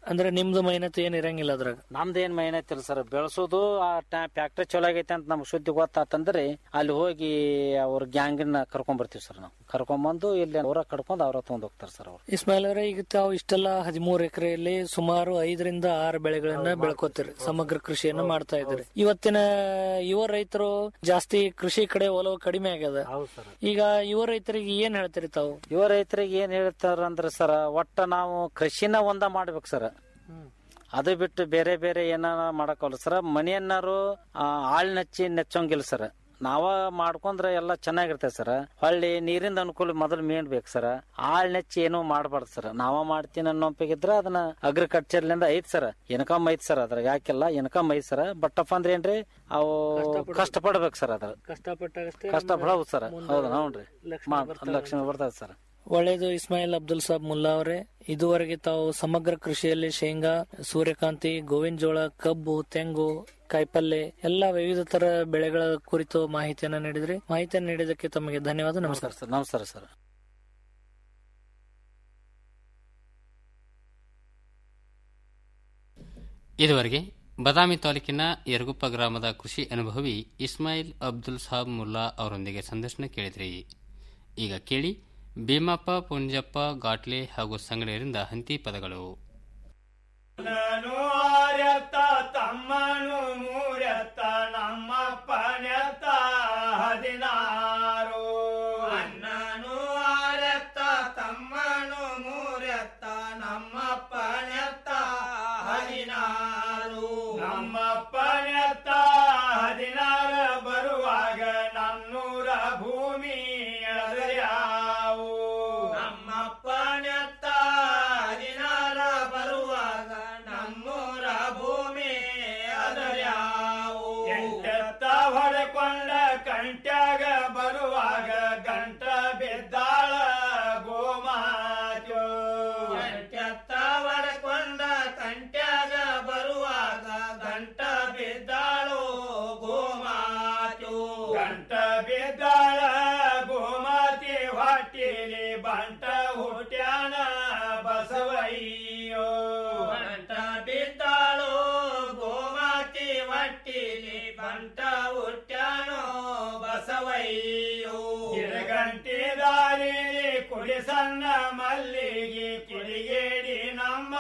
S20: ಅಂದ್ರೆ ನಿಮ್ದು ಮೈನತ್ ಏನ್ ಇರಂಗಿಲ್ಲ ಅದ್ರಾಗ
S21: ನಮ್ದು ಏನ್ ಮೈನತ್ ಇಲ್ಲ ಸರ್ ಬೆಳೆಸೋದು ಆ ಫ್ಯಾಕ್ಟ್ರಿ ಚಲೋ ಆಗೈತೆ ಅಂತ ನಮ್ಗೆ ಸುದ್ದಿ ಗೊತ್ತಾತಂದ್ರೆ ಅಲ್ಲಿ ಹೋಗಿ ಅವ್ರ ಗ್ಯಾಂಗಿನ ಕರ್ಕೊಂಡ್ ಬರ್ತೀವಿ ಸರ್ ನಾವು ಕರ್ಕೊಂಬಂದು ಇಲ್ಲಿ ಅವ್ರ ಕಡ್ಕೊಂಡು ಅವ್ರ ತಗೊಂಡ್ ಹೋಗ್ತಾರೆ ಸರ್ ಅವ್ರು
S20: ಇಸ್ಮಾಯಿಲ್ ಅವರೇ ಈಗ ತಾವು ಇಷ್ಟೆಲ್ಲ ಹದಿಮೂರು ಎಕರೆಯಲ್ಲಿ ಸುಮಾರು ಐದರಿಂದ ಆರು ಬೆಳೆಗಳನ್ನ ಬೆಳ್ಕೋತೀರಿ ಸಮಗ್ರ ಕೃಷಿಯನ್ನ ಮಾಡ್ತಾ ಇದ್ದೀರಿ ಇವತ್ತಿನ ಯುವ ರೈತರು ಜಾಸ್ತಿ ಕೃಷಿ ಕಡೆ ಒಲವು ಕಡಿಮೆ ಆಗ್ಯದ ಈಗ ಯುವ ರೈತರಿಗೆ ಏನ್ ಹೇಳ್ತೀರಿ ತಾವು
S21: ಯುವ ರೈತರಿಗೆ ಏನ್ ಹೇಳ್ತಾರ ಅಂದ್ರೆ ಸರ್ ಒಟ್ಟ ನಾವು ಕೃಷಿನ ಒಂದ ಮಾಡ್ಬೇಕು ಸರ್ ಅದು ಬಿಟ್ಟು ಬೇರೆ ಬೇರೆ ಏನಾರ ಮಾಡಕ್ಕಲ್ಲ ಸರ್ ಮನೆಯನ್ನಾರು ಆಳ್ ನಚ್ಚಿ ನೆಚ್ಚೋಂಗಿಲ್ಲ ಸರ್ ನಾವ ಮಾಡ್ಕೊಂಡ್ರೆ ಎಲ್ಲ ಚೆನ್ನಾಗಿರ್ತೈತೆ ಸರ್ ಹೊಳ್ಳಿ ನೀರಿಂದ ಅನುಕೂಲ ಮೊದಲು ಮೇನ್ ಬೇಕು ಸರ್ ಆಳ್ ನೆಚ್ಚಿ ಏನೂ ಮಾಡಬಾರ್ದು ಸರ್ ನಾವ ಮಾಡ್ತೀನಿ ಅನ್ನೋಪಿಗಿದ್ರೆ ಅದನ್ನ ಅಗ್ರಿಕಲ್ಚರ್ಲಿಂದ ಐತ್ ಸರ್ ಇನ್ಕಮ್ ಐತ್ ಸರ್ ಅದ್ರಾಗ ಯಾಕಿಲ್ಲ ಇನ್ಕಮ್ ಐತ್ ಸರ್ ಬಟ್ಟಪ್ಪ ಅಂದ್ರೆ ಏನ್ರಿ ಅವು ಕಷ್ಟ ಪಡ್ಬೇಕು ಸರ್ ಅದ್ರ
S20: ಕಷ್ಟಪಟ್ಟಾಗಷ್ಟೇ
S21: ಕಷ್ಟ ಪಡವು ಸರ್ ಹೌದು ಹೌನ್ರಿ ಲಕ್ಷ್ಮಿ ಬರ್ತದೆ ಸರ್
S20: ಒಳ್ಳೇದು ಇಸ್ಮಾಯಿಲ್ ಅಬ್ದುಲ್ ಸಾಬ್ ಮುಲ್ಲಾ ಅವರೇ ಇದುವರೆಗೆ ತಾವು ಸಮಗ್ರ ಕೃಷಿಯಲ್ಲಿ ಶೇಂಗಾ ಸೂರ್ಯಕಾಂತಿ ಗೋವಿನ ಜೋಳ ಕಬ್ಬು ತೆಂಗು ಕಾಯಿಪಲ್ಲೆ ಎಲ್ಲ ವಿವಿಧ ತರ ಬೆಳೆಗಳ ಕುರಿತು ಮಾಹಿತಿಯನ್ನ ನೀಡಿದ್ರಿ ಮಾಹಿತಿಯನ್ನು ನೀಡಿದ್ದಕ್ಕೆ ತಮಗೆ ಧನ್ಯವಾದ ನಮಸ್ಕಾರ
S21: ಸರ್ ನಮಸ್ಕಾರ ಸರ್
S4: ಇದುವರೆಗೆ ಬದಾಮಿ ತಾಲೂಕಿನ ಯರಗುಪ್ಪ ಗ್ರಾಮದ ಕೃಷಿ ಅನುಭವಿ ಇಸ್ಮಾಯಿಲ್ ಅಬ್ದುಲ್ ಸಾಬ್ ಮುಲ್ಲಾ ಅವರೊಂದಿಗೆ ಸಂದರ್ಶನ ಕೇಳಿದ್ರಿ ಈಗ ಕೇಳಿ ಭೀಮಪ್ಪ ಪುಂಜಪ್ಪ ಗಾಟ್ಲೆ ಹಾಗೂ ಸಂಗಡಿಯರಿಂದ ಹಂತಿ ಪದಗಳು
S6: ನಾನು ಆರ್ಯತ್ತ ತಮ್ಮನು ಮೂರ್ಯತ್ತ ನಮ್ಮಪ್ಪನೆತ್ತ ಹದಿನಾರು ಅಣ್ಣನು ಆರ್ಯತ್ತ ತಮ್ಮನು ಮೂರ್ಯತ್ತ ನಮ್ಮಪ್ಪನೆತ್ತ ಹದಿನಾರು ನಮ್ಮಪ್ಪನೆತ್ತ ಹದಿನಾರ ಬರುವಾಗ ನನ್ನೂರ ಭೂಮಿ ಅದರ್ಯಾವು ನಮ್ಮಪ್ಪನೆತ್ತ ಹದಿನಾರ ಬರುವಾಗ ನಮ್ಮೂರ ಭೂಮಿ ಅದರ್ಯಾವು ಎಂಟೆತ್ತ ಹೊಡೆಕೊಂಡ ಕಂಟ್ಯಾಗ ಬರುವಾಗ ಗಂಟ ಬಿದ್ದಾಳ ಗೋಮಾಜೋ ಎಂಟೆತ್ತ ಹೊಡೆಕೊಂಡ ಕಂಟ್ಯಾಗ ಬರುವಾಗ ಗಂಟ ಬಿದ್ದಾಳು ಗೋಮಾತು ಗಂಟ ಬಿದ್ದಾಳ ಗೋಮಾತಿ ಹೊಟ್ಟಿಲಿ ಬಂಟ ಹುಟ್ಯಾನ ಬಸವಯ್ಯೋ ಬಂಟ ಬಿದ್ದಾಳು ಗೋಮಾತಿ ಹೊಟ್ಟಿಲಿ ಬಂಟ ಹುಟ್ಯಾನೋ ಬಸವಯ್ಯೋ ಗಿಡಗಂಟಿ ದಾರಿಲಿ ಕುಡಿ ಸಣ್ಣ ಮಲ್ಲಿಗೆ ಕಿಡಿಗೇಡಿ ನಮ್ಮ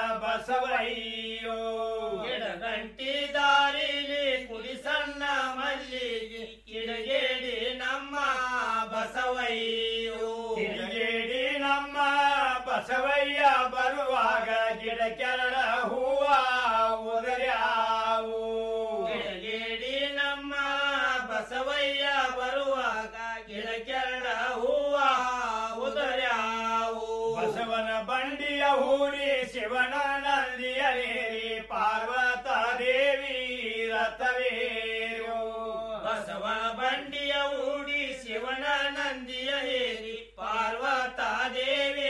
S6: ಬಸವಯ್ಯೋ ಗಿಡಗಂಟಿ ದಾರಿಲಿ ಕುಡಿ ಸಣ್ಣ ಮಲ್ಲಿಗೆ ಕಿಡಿಗೇಡಿ ನಮ್ಮ ಬಸವಯ್ಯೋ ಕಿಡಿಗೇಡಿ ನಮ್ಮ ಬಸವಯ್ಯ ಬರುವಾಗ ಗಿಡ ಕೆರಳ ಹೂವ ಉದರ್ಯಾವು ಗಿಡಗೇಡಿ ನಮ್ಮ ಬಸವಯ್ಯ ಬರುವಾಗ ಗಿಡ ಕೆರಳ ಹೂವ ಉದರ್ಯಾವು ಬಸವನ ಬಂಡಿಯ ಹೂಡಿ ಶಿವನ ನಂದಿಯರೇರಿ ಪಾರ್ವತ ದೇವಿ ರಥವೇರು ಬಸವನ ಬಂಡಿಯ ಹೂಡಿ ಶಿವನ ನಂದಿಯ ಹೇರಿ ಪಾರ್ವತ ದೇವಿ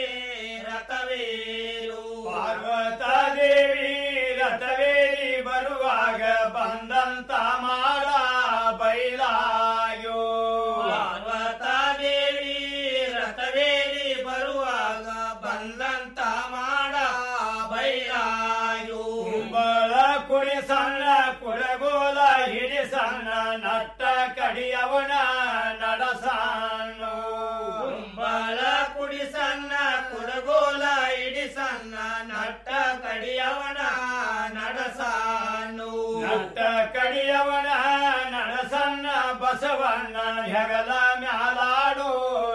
S6: ರಥವೇರು ಪಾರ್ವತ ದೇವಿ ರಥವೇರಿ ಬರುವಾಗ ಬಂದಂತ ಮಾಡ ಬೈಲಾಯೋ ಪಾರ್ವತ ದೇವಿ ರಥವೇರಿ ಬರುವಾಗ ಬಂದಂತ ಮಾಡ ಬೈಲಾಯೋ ಕುಂಬಳ ಕುಡಿ ಸಣ್ಣ ಕುಡಗೋಲ ಹಿಡಿ ಸಣ್ಣ ನಟ್ಟ ಕಡಿಯವನ ನಡಸಾನು ಕುಂಬಳ ಕುಡಿ ಸಣ್ಣ ಕುಡಗೋಲ ಹಿಡಿ ಸಣ್ಣ ನಟ್ಟ ಕಡಿಯವನ ನಡಸಾನು ನಟ್ಟ ಕಡಿಯವನ ನಡಸಣ್ಣ ಬಸವಣ್ಣ ಹೆಗಲ ಮ್ಯಾಲಾಡು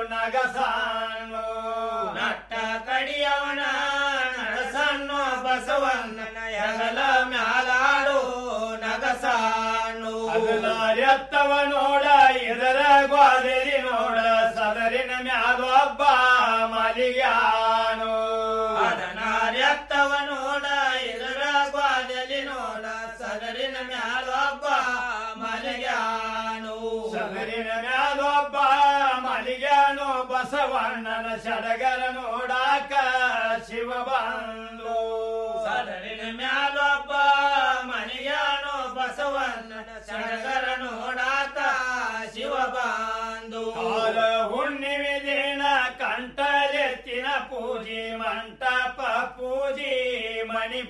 S6: ನಗಸಾನು ನಟ್ಟ ಕಡಿಯವನ ನಡಸಣ್ಣ ಬಸವಣ್ಣನ ಹೆಗಲ ಮ್ಯಾಲಾಡು ನಗಸಾನು ಎತ್ತವ ನೋಡ ಇದರ ಗ್ವಾದರಿ ನೋಡ ಸದರಿನ ಮ್ಯಾಲೊಬ್ಬ ಮಲಿಗ್ಯಾನು ಎತ್ತವ ನೋಡ ಇದರ ಗ್ವಾದಲಿ ನೋಡ ಸದರಿನ ಮ್ಯಾಲೊಬ್ಬ ಮಲಿಗ್ಯಾನು ಸದರಿನ ಮ್ಯಾಲೊಬ್ಬ ಮಲಿಗ್ಯಾನು ಬಸವಣ್ಣನ ಸಡಗರ ನೋಡಾಕ ಶಿವ ಬಂದು ಸದರಿನ ಮ್ಯಾಲೊಬ್ಬ ಮಲಿಗ್ಯಾನು ಬಸವಣ್ಣನ ಸಡಗರ ನೋಡಾಕ ಶಿವ ಬಂದು ಕಾಲ ಹುಣ್ಣಿಮೆ ದಿನ ಕಂಠಲೆತ್ತಿನ ಪೂಜೆ ಮಂಟಪ ಪೂಜೆ ಮಣಿ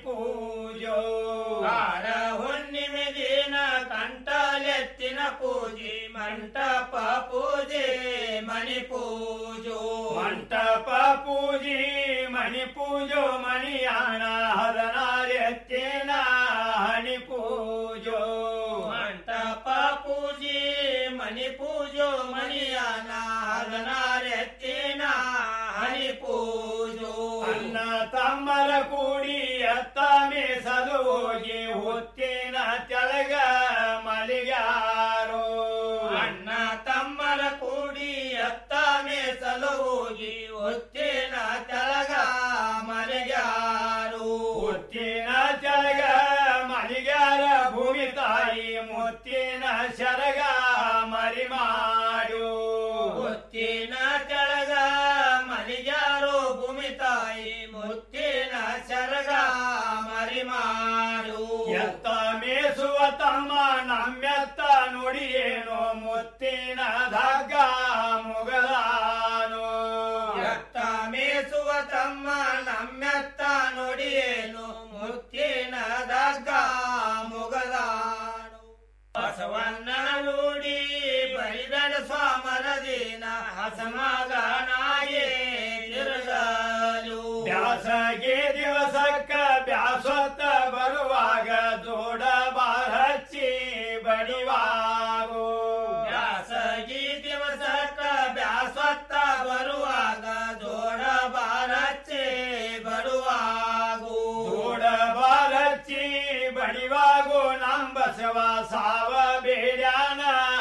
S6: ಪೂಜಿ ಮಣಿ ಪೂಜೋ ಮಣಿಯಾಣ ಹದನಾರೆತ್ತಿನ ಹಣಿ ಪೂಜೋ ಮಂಟಪ ಪೂಜಿ ಮಣಿ ಪೂಜೋ ಮಣಿಯಾನ ಹದನಾರೆತ್ತಿನ ಹಣಿ ಪೂಜೋ ಅನ್ನ ತಮ್ಮರ ಕೂಡಿ ಅತ್ತ ಮೀಸಲು ಹೋಗಿ ಹುತ್ತಿನ ತೆಳಗ ಮಲಿಗಾರೋ ಅಣ್ಣ ತಮ್ಮರ ಕೂಡಿ ಅತ್ತ ಮೀಸಲು ಹೋಗಿ ಹುತ್ತಿನ ತೆಳಗ ಮಲಿಗಾರು ಹುತ್ತಿನ ತೆಳಗ ಮಲಿಗಾರ ಭೂಮಿ ತಾಯಿ ಮುತ್ತಿನ ಶರಗ ಮರಿ ಮಾಡು ಮುತ್ತಿನ ಕೆಳಗ ಮಲಿಗಾರು ಭೂಮಿ ತಾಯಿ ಮುತ್ತಿನ ಶರಗ ಮರಿ ಮಾಡು ಎತ್ತ ಮೇಸುವ ತಮ್ಮ ನಮ್ಮೆತ್ತ ನುಡಿಯೇನು ಮುತ್ತಿನ ಧಾಗ ಮುಗಲಾನು ಎತ್ತ ಮೇಸುವ ತಮ್ಮ ನಮ್ಮೆತ್ತ ನುಡಿಯೇನು ಮುತ್ತಿನ ಧಾಗ ಮುಗಲಾನು ಬಸವಣ್ಣನ ನುಡಿ ಬರಿದಡ ಸ್ವಾಮರದಿನ ಹಸಮಗನಾಯೇ ತಿರುಗಲು ಬ್ಯಾಸಗೆ ದಿವಸಕ್ಕ ಬ್ಯಾಸೊತ್ತ ಬರುವಾಗ ದೊಡ ಬಾರಚ್ಚಿ ಬಡಿವಾಗು ಬ್ಯಾಸಗಿ ದಿವಸಕ್ಕ ಬ್ಯಾಸೊತ್ತ ಬರುವಾಗ ದೊಡ ಬಾರಚ್ಚಿ ಬರುವಾಗು ದೊಡ ಬಾರಚ್ಚಿ ಬಡಿವಾಗು ನಮ್ಮ ಬಸವ ಸಾವ ಬೇಡ್ಯಾನ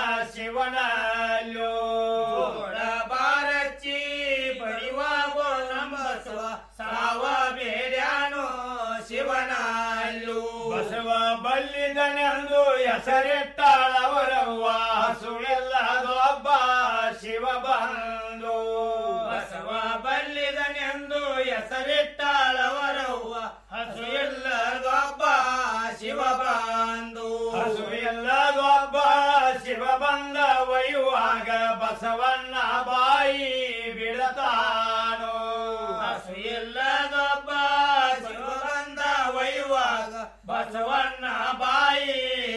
S6: ಶಿವನಲ್ಲೋ ದೊಡ ಬಾರಚ್ಚಿ ಬಡಿವಾಗು ನಮ್ಮ ಬಸವ ಸಾವ ಬೇಡ್ಯಾನೋ ಶಿವನಲ್ಲೂ ಬಸವ ಬಲ್ಲಿದನೆಂದು ಹೆಸರಿಟ್ಟಾಳವರವ್ವ ಸುಳೆಲ್ಲದೊಬ್ಬ ಶಿವ ಬಂದು ಬಸವ ಬಲ್ಲಿದನೆಂದು ಹೆಸರಿಟ್ಟಾಳವರವ್ವ ಹಸು ಎಲ್ಲದೊಬ್ಬ ಶಿವ ಬಂದು ಹಸು ಎಲ್ಲದೊಬ್ಬ ಶಿವ ಬಂದ ಒಯ್ಯುವಾಗ ಬಸವಣ್ಣ ಬಾಯಿ ಬಿಡತಾನೋ ಹಸು ಎಲ್ಲದೊಬ್ಬ ಶಿವ ಬಂದ ಒಯ್ಯುವಾಗ ಬಸವಣ್ಣ ಬಾಯಿ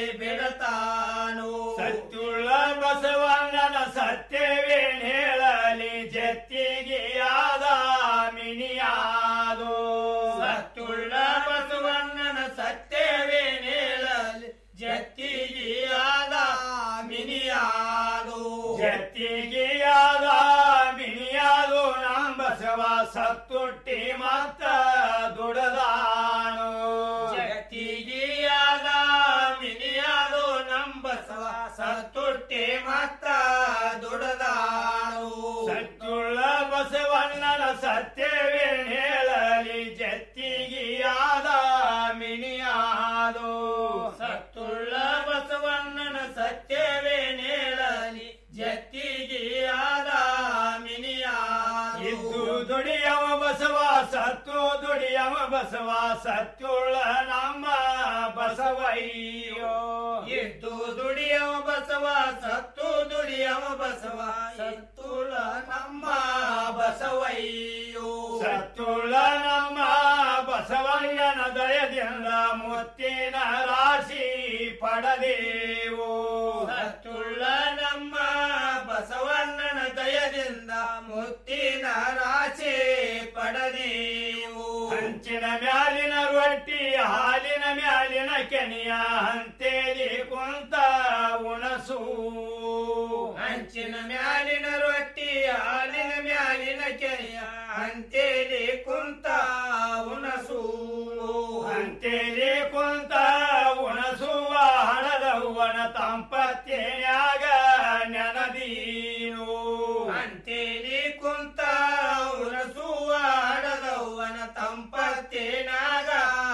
S6: ಬಿಡತಾನು ಸತ್ಯುಳ್ಳ ಬಸವಣ್ಣನ ಸತ್ಯವೇನ್ ಹೇಳಲಿ ಜತ್ತಿಗೆಯಾದ ಮಿನಿಯಾದು ಸತ್ಯುಳ್ಳ ಬಸವಣ್ಣನ ಸತ್ಯವೇನ್ ಹೇಳಲಿ ಜತ್ತಿಗೆಯಾದ ಮಿನಿಯಾದು ಜತ್ತಿಗೆಯಾದ ಮಿನಿಯಾದು ನಮ್ಮ ಬಸವ ಸತ್ತುಟ್ಟಿ ಮತ್ತ ದುಡದಾನು ಜಗತ್ತಿಗೆಯಾದ ಮಿನಿಯಾದು ನಮ್ಮ ಬಸವ ಸತ್ತುಟ್ಟಿ ಮತ್ತ ದುಡದಾನು ಸತ್ತುಳ್ಳ ಬಸವಣ್ಣನ ಸತ್ಯವೇನ್ ಹೇಳಲಿ ಜತ್ತಿಗೆಯಾದ ಮಿನಿಯಾದು ಸತ್ತುಳ್ಳ ಬಸವಣ್ಣನ ಸತ್ಯವೇನ್ ಹೇಳಲಿ ಜತ್ತಿಗೆಯಾದ ಮಿನಿಯಾದ ಇದ್ದು ದುಡಿಯವ ಬಸವ ಸತ್ತು ದುಡಿಯವ ಬಸವ ಸತ್ತುಳ್ಳ ನಮ್ಮ ಬಸವಯ್ಯೋ ಇದ್ದು ದುಡಿಯವ ಬಸವ ಸತ್ತು ದುಡಿಯವ ಬಸವ ಸತ್ತುಳ ನಮ್ಮ ಬಸವಯ್ಯೋ ಸತ್ತುಳ ನಮ್ಮ ಬಸವಣ್ಣನ ದಯದಿಂದ ಮುತ್ತಿನ ರಾಶಿ ಪಡದೇವು ಸತ್ತುಳ್ಳ ನಮ್ಮ ಬಸವಣ್ಣನ ದಯದಿಂದ ಮುತ್ತಿನ ರಾಶಿ ಪಡದೇವು ಹಂಚಿನ ಮ್ಯಾಲಿನ ರೊಟ್ಟಿ ಹಾಲಿನ ಮ್ಯಾಲಿನ ಕೆನೆಯ ಹಂತೇಲಿ ಕುಂತ ಉಣಸು ಹಂಚಿನ ಮ್ಯಾಲಿನ ರೊಟ್ಟಿ ಹಾಲಿನ ಮ್ಯಾಲಿನ ಕೆನೆಯ ಹಂತೇಲಿ ಕುಂತ ಉಣಸು ಹಂತೇಲಿ ಕುಂತ ಉಣಸುವ ಹಣದವ್ವನ ತಂಪತ್ತೇನ್ಯಾಗ ನೆನದೀನು ಹಂತೇಲಿ ಕುಂತ ಉಣಸುವ ಹಣದವ್ವನ ತಂಪತ್ತೇನಾಗ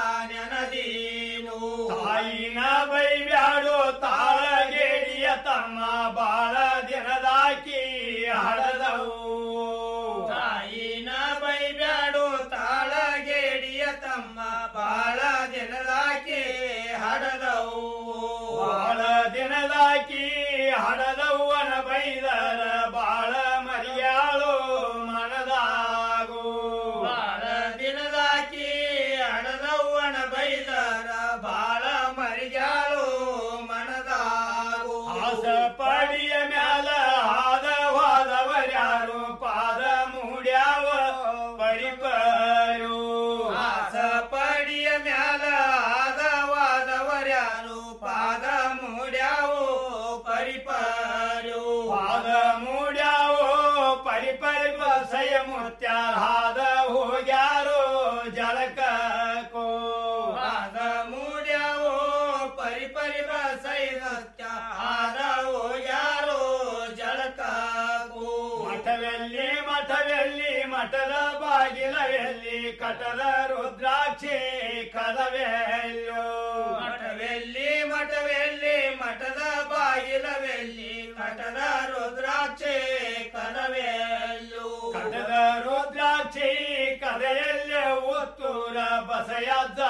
S6: ನೆನದೀನು ತಾಯಿನ ಬೈಬ್ಯಾಡು ತಾಳಗೇಡಿಯ ತಮ್ಮ ಬಾಳ ದಿನದಾಕಿ ಹಡದವು ತಾಯಿನ ಬೈಬ್ಯಾಡು ತಾಳಗೇಡಿಯ ತಮ್ಮ ಬಾಳ ದಿನದಾಕಿ ಹಡದವು ಬಾಳ ದಿನದಾಕಿ ಹಡದವ್ವನ ಬೈದರ ಬಾಳ ಮರಿಯಾಳು ಮನದಾಗು ಬಾಳ ದಿನದಾಕಿ ಹಡದವ್ವನ ಬೈದರ ಬಾಳ ಮರಿಯಾಳು ಮನದಾಗು ಆಸ ಪಡಿಯ ಮ್ಯಾಲ ಹಾದ ಹೋದವರ್ಯಾರು ಪಾದ ಮೂಡ್ಯಾವ ಹಾದ ಹೋಗ್ಯಾರೋ ಜಳಕೋ ಹಾದ ಮೂಡ್ಯಾವೋ ಪರಿ ಪರಿ ಬಸೈದತ್ಯ ಹಾದ ಹೋಗ್ಯಾರೋ ಜಳಕೋ ಮಠವೆಲ್ಲಿ ಮಠವೆಲ್ಲಿ ಮಠದ ಬಾಗಿಲವೆಲ್ಲಿ ಕಟದ ರುದ್ರಾಕ್ಷಿ ಕದವೆಲ್ಲೋ ಮಠವೆಲ್ಲಿ ಮಠವೆಲ್ಲಿ ಮಠದ ಬಾಗಿಲವೆಲ್ಲಿ ಕಟದ ರುದ್ರಾಕ್ಷಿ ಕದವೆಲ್ಲೋ ಕಟದ ರುದ್ರಾಕ್ಷಿ ಕದೆಯಲ್ಲಿ ಒತ್ತೂರ ಬಸಯದ್ದ